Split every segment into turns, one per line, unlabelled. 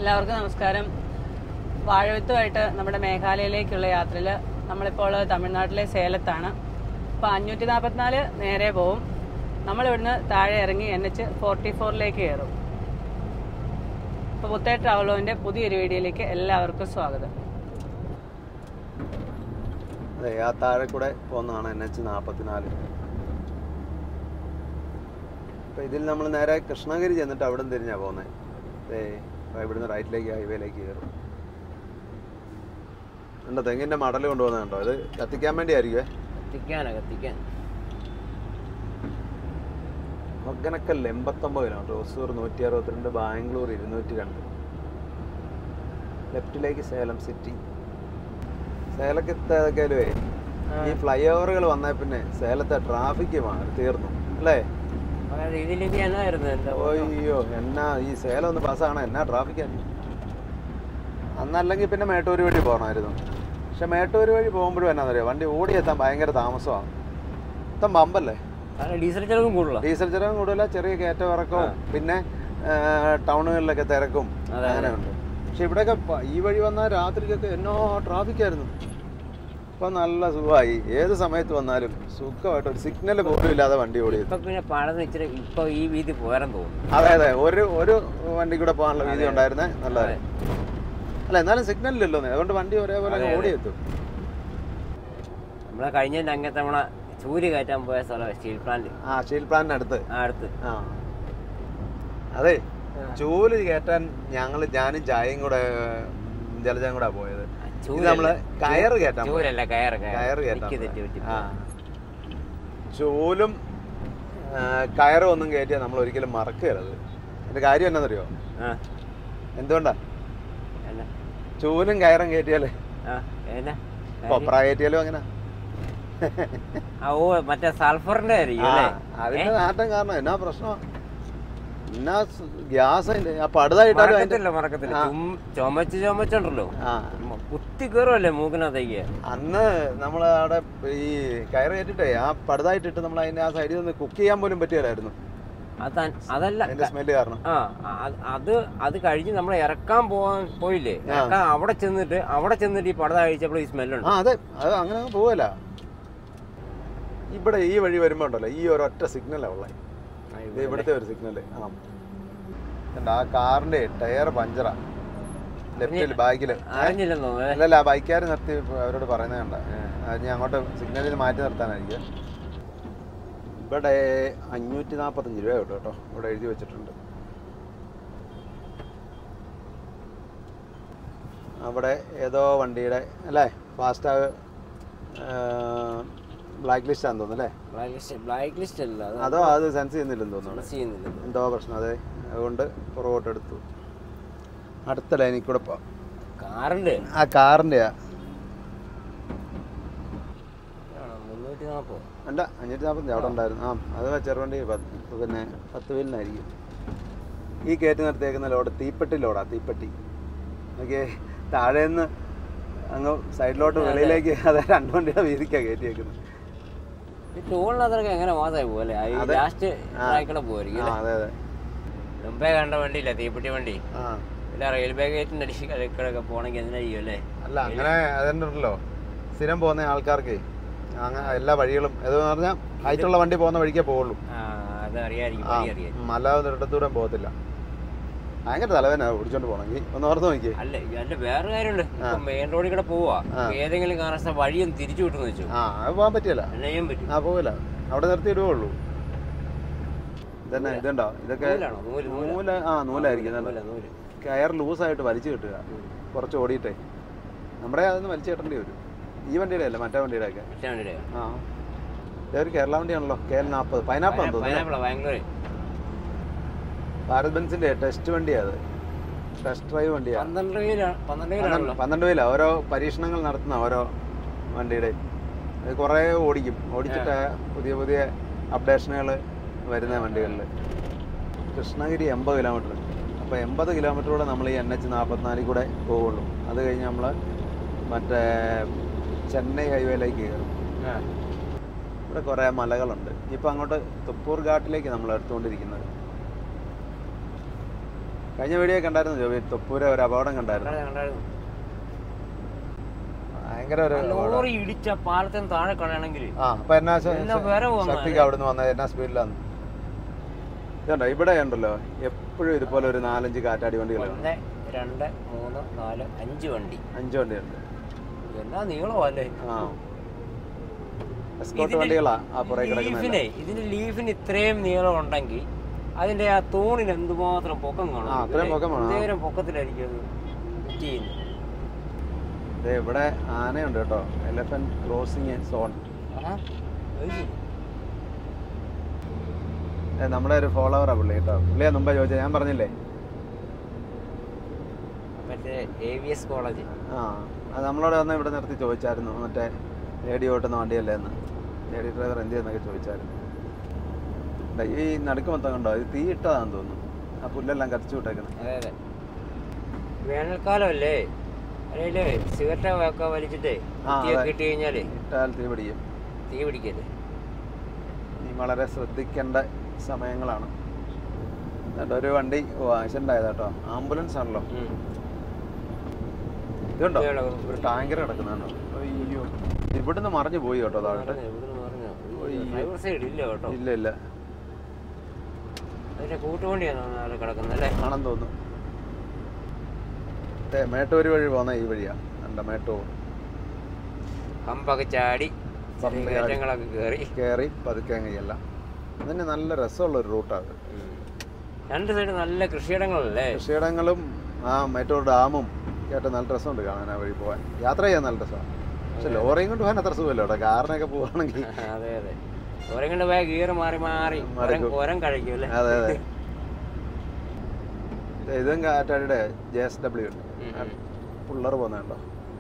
എല്ലാവർക്കും നമസ്കാരം വാഴവിത്തുമായിട്ട് നമ്മുടെ മേഘാലയയിലേക്കുള്ള യാത്രയിൽ നമ്മളിപ്പോൾ തമിഴ്നാട്ടിലെ സേലത്താണ് അപ്പോൾ അഞ്ഞൂറ്റി നാൽപ്പത്തിനാല് നേരെ പോവും നമ്മളിവിടുന്ന് താഴെ ഇറങ്ങി എൻ എച്ച് ഫോർട്ടി ഫോറിലേക്ക് കയറും അപ്പോൾ പുത്തേ ട്രാവലോവിൻ്റെ പുതിയൊരു വീഡിയോയിലേക്ക് എല്ലാവർക്കും സ്വാഗതം
അതെ ആ താഴെ കൂടെ പോകുന്നതാണ് എൻ എച്ച് നാൽപ്പത്തിനാല് അപ്പോൾ ഇതിൽ നമ്മൾ നേരെ കൃഷ്ണഗിരി ചെന്നിട്ട് അവിടെ നിന്ന് തിരിഞ്ഞാണ് പോകുന്നത് ഏ ഇവിടുന്ന് റൈറ്റിലേക്ക് ഹൈവേയിലേക്ക് കയറും ഉണ്ടോ തെങ്ങിൻ്റെ മടൽ കൊണ്ടുപോകുന്നുണ്ടോ ഇത് കത്തിക്കാൻ വേണ്ടി ആയിരിക്കുമേ
കത്തിക്കാനാ കത്തിക്കാൻ
ഒഗനക്കൽ എൺപത്തൊമ്പത് കിലോമീറ്റർ ഒസൂർ നൂറ്റി അറുപത്തിരണ്ട് ബാംഗ്ലൂർ ഇരുന്നൂറ്റി രണ്ട് ലെഫ്റ്റിലേക്ക് സേലം സിറ്റി സേലക്കത്തേക്കാലുവേ ഈ ഫ്ലൈ ഓവറുകൾ വന്നേ പിന്നെ സേലത്തെ ട്രാഫിക് മാറി തീർന്നു അല്ലേ
അതായത് ഇതിലേക്ക് എന്നായിരുന്നു എന്താ
അയ്യോ എന്നാ ഈ സേലം ഒന്ന് പാസ്സാണ് എന്നാ ട്രാഫിക് അന്നല്ലെങ്കിൽ പിന്നെ മേട്ടൂര് വഴി പോകണമായിരുന്നു പക്ഷെ മേട്ടൂര് വഴി പോകുമ്പോഴും എന്നാന്നറിയോ വണ്ടി ഓടിയെത്താൻ ഭയങ്കര താമസമാണ് മൊത്തം പമ്പല്ലേ
കാരണം ഡീസൽ ചെലവും കൂടുതലാ
ഡീസൽ ചിലവും കൂടുതല ചെറിയ കയറ്റം ഇറക്കവും പിന്നെ ആ, ടൗണുകളിലൊക്കെ തിരക്കും
അതെ,
അങ്ങനെ ഉണ്ട് പക്ഷെ ഇവിടെയൊക്കെ പ- ഈ വഴി വന്നാൽ രാത്രിക്കൊക്കെ എന്നോ ട്രാഫിക് ആയിരുന്നു ഇപ്പൊ നല്ല സുഖമായി ഏത് സമയത്ത് വന്നാലും സുഖമായിട്ട് ഒരു സിഗ്നൽ പോലും ഇല്ലാതെ വണ്ടി ഓടിയത്
ഇപ്പൊ പിന്നെ പഴന്ന് ഇച്ചിരി ഇപ്പൊ ഈ വീതി പോരാൻ തോന്നുന്നു
അതെ അതെ ഒരു ഒരു വണ്ടി കൂടെ പോകാനുള്ള വീതി ഉണ്ടായിരുന്നേ നല്ലതായി അല്ല എന്നാലും സിഗ്നൽ ഇല്ലല്ലോ അതുകൊണ്ട് വണ്ടി ഒരേപോലെ അങ്ങ് ഓടിയെത്തും
നമ്മളെ കഴിഞ്ഞ അങ്ങനത്തെ തവണ ചൂര് കയറ്റാൻ പോയ സ്ഥലം സ്റ്റീൽ പ്ലാന്റ്
ആ സ്റ്റീൽ പ്ലാന്റിന് അടുത്ത്
ആ അടുത്ത്
ആ അതെ ചൂല് കയറ്റാൻ ഞങ്ങൾ ഞാനും ചായയും കൂടെ ജലജയും കൂടെ പോയത് ഇത്
ചൂരല്ല.
നമ്മള് കയറ് കയറ്റാൻ പോയത്.
ചൂരല്ല കയറ്
കയറ് കയറ്റാൻ
എനിക്ക് തെറ്റി
പോയത്.
പറ്റി
ആ ചൂലും ആ, കയറും ഒന്നും കയറ്റിയാൽ നമ്മൾ ഒരിക്കലും മറക്കരുത് അതിന്റെ കാര്യം എന്നാന്നറിയോ
ആ
എന്തുകൊണ്ടാ
എന്നാ
ചൂലും കയറും കയറ്റിയാല്
ആ എന്നാ
കൊപ്ര കയറ്റിയാലും അങ്ങനെ
ആ ഓ മറ്റേ സൾഫറിന്റെ ആയിരിക്കും അല്ലേ
അതിന്റെ നാട്ടം കാരണം എന്നാ പ്രശ്നം എന്നാ ഗ്യാസ് അതിന്റെ ആ പടുതായിട്ടാലും അതിന്റെ
മറക്കത്തില്ല മറക്കത്തില്ല
ആ.
ചും- ചുമച്ച് ചുമച്ചുണ്ടല്ലോ
ആ
കുത്തി കയറുമല്ലേ മൂക്കിനകത്തേക്ക്
അന്ന് നമ്മൾ അവിടെ ഈ കയറ് കയറ്റിട്ടേ ആ പടുതായിട്ടിട്ട് നമ്മൾ അതിന്റെ ആ സൈഡിൽ നിന്ന് കുക്ക് ചെയ്യാൻ പോലും പറ്റിയല്ലായിരുന്നു
അത് അതല്ല
അതിന്റെ സ്മെല്ല് കാരണം
ആ അത് അത് അത് കഴിഞ്ഞ് നമ്മൾ ഇറക്കാൻ പോവാൻ പോയില്ലേ ഇറക്കാൻ അവിടെ ചെന്നിട്ട് അവിടെ ചെന്നിട്ട് ഈ പടത കഴിച്ചപ്പോൾ ഈ സ്മെല്ലുണ്ട്
ആ അതെ അത് അങ്ങനെ അങ്ങ് പോവല്ല ഇവിടെ ഈ വഴി വരുമ്പോ ഉണ്ടല്ലോ ഈ ഒരൊറ്റ സിഗ്നലാ ഉള്ളത് ഇത് ഇവിടുത്തെ ഒരു സിഗ്നല് ആ കണ്ടോ, ആ കാറിന്റെ ടയർ പഞ്ചറാ ലെഫ്റ്റിൽ ബാക്കില്
അറിഞ്ഞില്ലെന്നോ ഏ?
അല്ലല്ല ആ ബൈക്കുകാർ നിർത്തി അവരോട് പറയുന്നത് കണ്ട അത് ഞാൻ അങ്ങോട്ട് സിഗ്നലിൽ മാറ്റി നിർത്താനായിരിക്കും ഇവിടെ അഞ്ഞൂറ്റി നാൽപ്പത്തഞ്ച് രൂപ കിട്ടും കേട്ടോ ഇവിടെ എഴുതി വെച്ചിട്ടുണ്ട് അവിടെ ഏതോ വണ്ടിയുടെ അല്ലേ ഫാസ്റ്റാഗ് ബ്ലാക്ക് ലിസ്റ്റ് ആണെന്ന് തോന്നുന്നു അല്ലേ
ബ്ലാക്ക് ലിസ്റ്റ് ബ്ലാക്ക് ലിസ്റ്റ് അല്ല അത്
അതോ അത് സെൻസ് ചെയ്യുന്നില്ലെന്ന് തോന്നുന്നു
സെൻസ് ചെയ്യുന്നില്ല
എന്തോ പ്രശ്നം അതെ അതുകൊണ്ട് പുറകോട്ട് എടുത്തു അടുത്ത ലൈനിൽ കൂടെ പോ
കാറിന്റെ
ആ കാറിൻ്റെയാ
മുന്നൂറ്റി നാൽപ്പത്
അല്ല അഞ്ഞൂറ്റി നാൽപ്പത്തഞ്ച് അവിടെ ഉണ്ടായിരുന്നു ആ അത് ചെറുവണ്ടി പത്ത് പിന്നെ പത്ത് വീലിനായിരിക്കും ഈ കയറ്റി നിർത്തിയേക്കുന്ന ലോഡ് തീപ്പെട്ടി ലോഡാ തീപ്പെട്ടി ഓക്കെ താഴേന്ന് അങ്ങ് സൈഡിലോട്ട് വെളിയിലേക്ക് അത് രണ്ട് വണ്ടിയുടെ വീതിക്കാണ് കയറ്റിയേക്കുന്നത്
ഈ ടൂളിനകത്തൊക്കെ എങ്ങനെ മാസമായി പോലെ
അതെ.
ലാസ്റ്റ്
ആ.
ട്രാക്കിടെ പോയിരിക്കും
ആ അതെ അതെ
മുമ്പേ കണ്ട വണ്ടിയില്ല തീപ്പെട്ടി വണ്ടി
ആ
ഇല്ല റെയിൽവേ ഗേറ്റിന്റെ അടിക്കൊക്കെ പോണെങ്കിൽ എന്തിനാ ചെയ്യും അല്ലേ
അല്ല അങ്ങനെ അതുണ്ടല്ലോ സ്ഥിരം പോകുന്ന ആൾക്കാർക്ക് അങ്ങനെ എല്ലാ വഴികളും ഏതെന്ന് പറഞ്ഞാൽ ഹൈറ്റുള്ള വണ്ടി പോകുന്ന വഴിക്കേ പോവുള്ളൂ
ആ അത് അറിയായിരിക്കും
ആ
വഴി അറിയാം
മല ഒരിടത്തൂടെ പോകത്തില്ല ഭയങ്കര തലവേന ഓടിച്ചോണ്ട് പോണെങ്കിൽ ഒന്ന് ഓർത്ത് നോക്കിയേ
അല്ല അല്ല വേറെ കാര്യമുണ്ട് ഇപ്പൊ മെയിൻ റോഡിൽ കൂടെ പോവാ
ആ.
ഏതെങ്കിലും കാരണവശാൽ വഴിയൊന്ന് തിരിച്ചു വിട്ടെന്ന് വെച്ചു
ആ അത് പോകാൻ പറ്റിയല്ല
എന്നാ ചെയ്യാൻ പറ്റും
ആ പോകില്ല അവിടെ നിർത്തി ഇടുവുള്ളൂ ഇതന്നെ ഇതുണ്ടോ ഇതൊക്കെ
നൂലാണോ നൂല് നൂല്
നൂല് ആ നൂലായിരിക്കും ഇതന്നെ.
നൂല് നൂല്
കയർ ലൂസായിട്ട് വലിച്ചു കിട്ടുക കുറച്ച് ഓടിയിട്ടേ നമ്മുടെ അതൊന്ന് വലിച്ചു കെട്ടേണ്ടി വരും ഈ വണ്ടിയുടെ അല്ല മറ്റേ വണ്ടിയുടെ ഒക്കെ
മറ്റേ വണ്ടിയുടെ
ആ ഇതൊരു കേരള വണ്ടിയാണല്ലോ കെ എൽ നാൽപ്പത് പൈനാപ്പിൾ തോന്നുന്നു
പൈനാപ്പിളാ ബാംഗ്ലൂർ
ഭാരത് ബെൻസിന്റെ ടെസ്റ്റ് വണ്ടിയാ അത് ടെസ്റ്റ് ഡ്രൈവ് വണ്ടിയാ
പന്ത്രണ്ട് പേരാണ് പന്ത്രണ്ട് പേരാണല്ലോ
പന്ത്രണ്ട് പന്ത്രണ്ട് പേല ഓരോ പരീക്ഷണങ്ങൾ നടത്തുന്ന ഓരോ വണ്ടിയുടെ അത് കുറേ ഓടിക്കും ഓടിച്ചിട്ട് പുതിയ പുതിയ അപ്ഡേഷനുകൾ വരുന്ന വണ്ടികളിൽ കൃഷ്ണഗിരി എൺപത് കിലോമീറ്റർ അപ്പോൾ എൺപത് കിലോമീറ്ററൂടെ നമ്മൾ ഈ എൻ എച്ച് നാൽപ്പത്തിനാലിൽ കൂടെ പോവുള്ളൂ അത് കഴിഞ്ഞ് നമ്മൾ മറ്റേ ചെന്നൈ ഹൈവേയിലേക്ക് കയറും ഇവിടെ കുറേ മലകളുണ്ട് ഇപ്പം അങ്ങോട്ട് തുപ്പൂർ ഘാട്ടിലേക്ക് നമ്മൾ എടുത്തുകൊണ്ടിരിക്കുന്നത് കഴിഞ്ഞ വീഡിയോ കണ്ടായിരുന്നു ജോബി തൊപ്പൂര ഒരു അപകടം കണ്ടായിരുന്നു
കണ്ടായിരുന്നു, കണ്ടായിരുന്നു.
ഭയങ്കര ഒരു
ആ
അപകടം.
ലോറി ഇടിച്ച പാലത്തിന് താഴെ കളയണമെങ്കിൽ
ആ അപ്പൊ എന്നാ ശ-
എന്നാ വേറെ പോകുന്നെ?
ശക്തിക്ക് അവിടുന്ന് വന്നത് എന്നാ സ്പീഡിലാണ് ഇതുണ്ടോ ഇവിടെ ഉണ്ടല്ലോ എപ്പോഴും ഇതുപോലെ ഒരു നാലഞ്ച് കാറ്റാടി വണ്ടികളുണ്ട്
ഒന്ന് രണ്ട് മൂന്ന് നാല് അഞ്ച് വണ്ടി
അഞ്ച് വണ്ടിയുണ്ട്
എന്നാ നീളമല്ലേ
ആ എസ്കോട്ട്
ഇതിന്
വണ്ടികളാ ആ പുറകെ കിടക്കുന്നത്
ലീഫിനെ ഇതിന്റെ ലീഫിന് ഇത്രയും നീളം ഉണ്ടെങ്കിൽ അതിന്റെ ആ തൂണിന് എന്തുമാത്രം പൊക്കം കാണും
ആ, അത്രയും
ഇല്ലേ?
പൊക്കം വേണം. ആ.
എന്തേരം പൊക്കത്തിലായിരിക്കും അത് ഫിറ്റ് ചെയ്യുന്നത്
ദേ ഇവിടെ ആനയുണ്ട് കേട്ടോ എലഫന്റ് ക്രോസിങ് സോൺ
ആഹാ, അത് ശരി.
നമ്മുടെ ഒരു ഫോളോവറാ പുള്ളി കേട്ടോ പുള്ളിയാ മുമ്പേ ചോദിച്ചത് ഞാൻ പറഞ്ഞില്ലേ
മറ്റേ എ വി എസ് കോളേജ്
ആ അത് നമ്മളോട് വന്ന് ഇവിടെ നിർത്തി ചോദിച്ചായിരുന്നു മറ്റേ ലേഡി ഓട്ടുന്ന വണ്ടിയല്ലേ എന്ന് ലേഡി ഡ്രൈവർ എന്ത് ചെയ്യുന്നൊക്കെ ചോദിച്ചായിരുന്നു ദേ ഈ നടുക്ക് മൊത്തം കണ്ടോ ഇത് തീ ഇട്ടതാന്ന് തോന്നുന്നു ആ പുല്ലെല്ലാം കത്തിച്ചു വിട്ടേക്കുന്നത്
അതെ അതെ വേനൽക്കാലമല്ലേ അല്ലേ സിഗരറ്റ് ഒക്കെ വലിച്ചിട്ടേ
ആ,
കുത്തിയൊക്കെ
അതെ.
ഇട്ട് കഴിഞ്ഞാലേ
ഇട്ടാൽ തീ പിടിക്കും
തീ പിടിക്കല്ലേ
നീ വളരെ ശ്രദ്ധിക്കേണ്ട സമയങ്ങളാണ് എന്നിട്ട് ഒരു വണ്ടി ആക്സിഡന്റ് ആയത് കേട്ടോ ആംബുലൻസ് ആണല്ലോ ഇതുണ്ടോ
ഇതേടാ,
ഒരു ടാങ്കർ കിടക്കുന്നുണ്ടോ അയ്യോ ഇവിടുന്ന് മറിഞ്ഞു പോയി കേട്ടോ താഴോട്ട്
പറഞ്ഞോ, ഇവിടുന്ന് പറഞ്ഞോ.
ഒയ്യോ.
ഡ്രൈവർ സൈഡ് ഇല്ല കേട്ടോ
ഇല്ല ഇല്ല
അതിന്റെ കൂട്ടുവണ്ടിയാണ് നാളെ കിടക്കുന്നത് അല്ലേ
ആണെന്ന് തോന്നുന്നു ദേ, മേട്ടൂര് വഴി പോകുന്ന ഈ വഴിയാ എന്താ മേട്ടൂർ
കമ്പൊക്കെ ചാടി ചെറിയ
പമ്പ് ചാടി.
കയറ്റങ്ങളൊക്കെ കയറി
കയറി പതുക്കെ അങ്ങയല്ല അതിന് നല്ല രസമുള്ള ഒരു റൂട്ടാണ്
രണ്ട് സൈഡ് നല്ല കൃഷിയിടങ്ങളല്ലേ
കൃഷിയിടങ്ങളും ആ മേട്ടൂർ ഡാമും കേട്ട് നല്ല രസമുണ്ട് കാണാൻ ആ വഴി പോകാൻ യാത്ര ചെയ്യാൻ നല്ല രസമാണ് പക്ഷെ ലോറിയും കൊണ്ട് പോകാൻ അത്ര സുഖമല്ലോ കേട്ടോ കാറിനൊക്കെ പോവാണെങ്കിൽ
അതെ അതെ ഓരം കൊണ്ട് പോയ ഗിയർ മാറി മാറി
മാറിക്കും.
ഓരം- ഓരം കഴിക്കും അല്ലേ
അതെ അതെ ദേ, ഇതും കാറ്റാടിയുടെ ജെ എസ് ഡബ്ല്യു ഉണ്ട്
ഉം, ഉം.
പിള്ളേർ പോകുന്നുണ്ടോ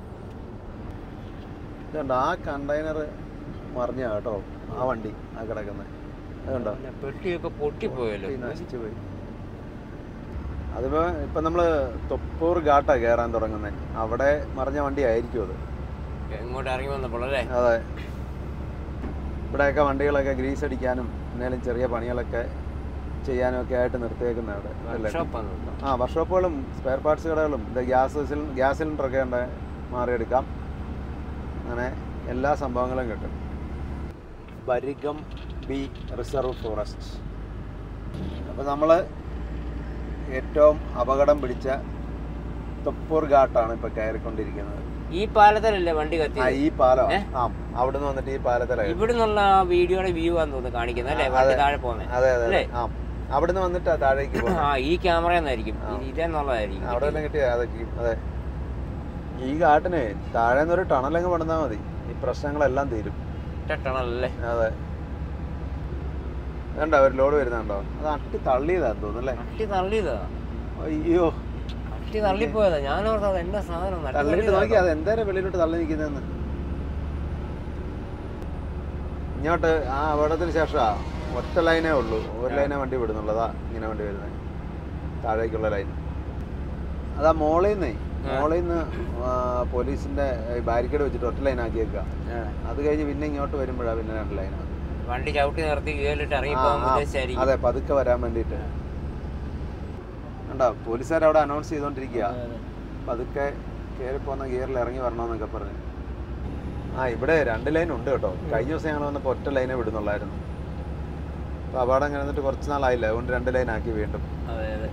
ഇതുണ്ടോ ആ കണ്ടെയ്നർ മറിഞ്ഞ കേട്ടോ ആ വണ്ടി ആ കിടക്കുന്നത് അതുണ്ടോ
പിന്നെ പെട്ടിയൊക്കെ പൊട്ടിപ്പോയല്ലോ
പൊട്ടി നശിച്ചു പോയി അതിപ്പോ ഇപ്പൊ നമ്മള് തൊപ്പൂർ ഘാട്ടാ കയറാൻ തുടങ്ങുന്നത് അവിടെ മറിഞ്ഞ വണ്ടി ആയിരിക്കും അത്
എങ്ങോട്ട് ഇറങ്ങി വന്നപ്പോഴല്ലേ
അതെ ഇവിടെയൊക്കെ വണ്ടികളൊക്കെ ഗ്രീസ് അടിക്കാനും എന്തെങ്കിലും ചെറിയ പണികളൊക്കെ ചെയ്യാനും ഒക്കെ ആയിട്ട് നിർത്തിയേക്കുന്ന അവിടെ അല്ലേ
വർക്ക്ഷോപ്പാണ്
ആ വർക്ക്ഷോപ്പുകളും സ്പെയർ പാർട്സ് കടകളും ഇത് ഗ്യാസ് സിലിൺ ഗ്യാസ് സിലിണ്ടറൊക്കെ ഉണ്ട് മാറിയെടുക്കാം അങ്ങനെ എല്ലാ സംഭവങ്ങളും കിട്ടും ബരിഗം ബി റിസർവ് ഫോറസ്റ്റ് അപ്പോൾ നമ്മൾ ഏറ്റവും അപകടം പിടിച്ച തൊപ്പൂർ ഘാട്ടാണ് ഇപ്പോൾ കയറിക്കൊണ്ടിരിക്കുന്നത്
ഈ പാലത്തിലല്ലേ വണ്ടി
ആ
കത്തി
ഈ പാലം
ഏ?
ആ അവിടുന്ന് വന്നിട്ട് ഈ പാലത്തിലായി
ഇവിടെ നിന്നുള്ള ആ വീഡിയോയുടെ വ്യൂ ആണെന്ന് തോന്നുന്നു കാണിക്കുന്നത് അല്ലേ
ആ,
വണ്ടി
അതെ.
താഴെ പോകുന്നത്
അതെ അതെ അതെ
അല്ലേ?
ആ അവിടുന്ന് വന്നിട്ടാ താഴേക്ക് പോകുന്നത്
ആ ഈ ക്യാമറയെന്നായിരിക്കും
ആ.
ഇത് ഇതെന്നുള്ളതായിരിക്കും
അവിടെ എല്ലാം കിട്ടിയ അതൊക്കെ അതെ ഈ കാട്ടിന് താഴെ നിന്നൊരു ടണലങ്ങ് പണിതാൽ മതി ഈ പ്രശ്നങ്ങളെല്ലാം തീരും
ടണലല്ലേ
അതെ കണ്ടോ ഒരു ലോഡ് വരുന്നുണ്ടോ അത് അട്ടി തള്ളിയതാന്ന് തോന്നുന്നു അല്ലേ
അട്ടി തള്ളിയതാ
അയ്യോ
അട്ടി തള്ളിപ്പോയതാ ഞാനോർത്ത് അത് എന്റെ സാധനം നട്ടി
തള്ളിയിട്ട്
തള്ളിയതാ.
നോക്കി അത് എന്തേരം വെളിയിലോട്ട് തള്ളി നിൽക്കുന്നതെന്ന് ഇങ്ങോട്ട് ആ അപകടത്തിന് ശേഷമാ ഒറ്റ ലൈനേ ഉള്ളൂ ഒരു ലൈനേ വണ്ടി വിടുന്നുള്ളതാ ഇങ്ങനെ വണ്ടി വരുന്നത് താഴേക്കുള്ള ലൈൻ അതാ മോളിൽ നിന്നേ മോളിൽ നിന്ന് പോലീസിന്റെ ബാരിക്കേഡ് വെച്ചിട്ട് ഒറ്റ ലൈൻ ആക്കിയേക്കുക
ആ.
അത് കഴിഞ്ഞ് പിന്നെ ഇങ്ങോട്ട് വരുമ്പോഴാണ് പിന്നെ രണ്ട് ലൈനാണ്
വണ്ടി ചവിട്ടി നിർത്തി കീഴിലിട്ട് ഇറങ്ങി പോകാൻ ഉദ്ദേശിച്ചായിരിക്കും
അതെ പതുക്കെ വരാൻ വേണ്ടിയിട്ട് കണ്ടോ പോലീസുകാർ അവിടെ അനൗൺസ് ചെയ്തോണ്ടിരിക്കുക പതുക്കെ കയറി പോകുന്ന ഗിയറിൽ ഇറങ്ങി വരണമെന്നൊക്കെ പറഞ്ഞു ആ ഇവിടെ രണ്ട് ലൈൻ ഉണ്ട് കേട്ടോ കഴിഞ്ഞ ദിവസം ഞങ്ങൾ വന്നപ്പോൾ ഒറ്റ ലൈനെ വിടുന്നുള്ളായിരുന്നു അപ്പോൾ അപകടം കിടന്നിട്ട് കുറച്ച് നാളായില്ല അതുകൊണ്ട് രണ്ട് ലൈൻ ആക്കി വീണ്ടും
അതെ അതെ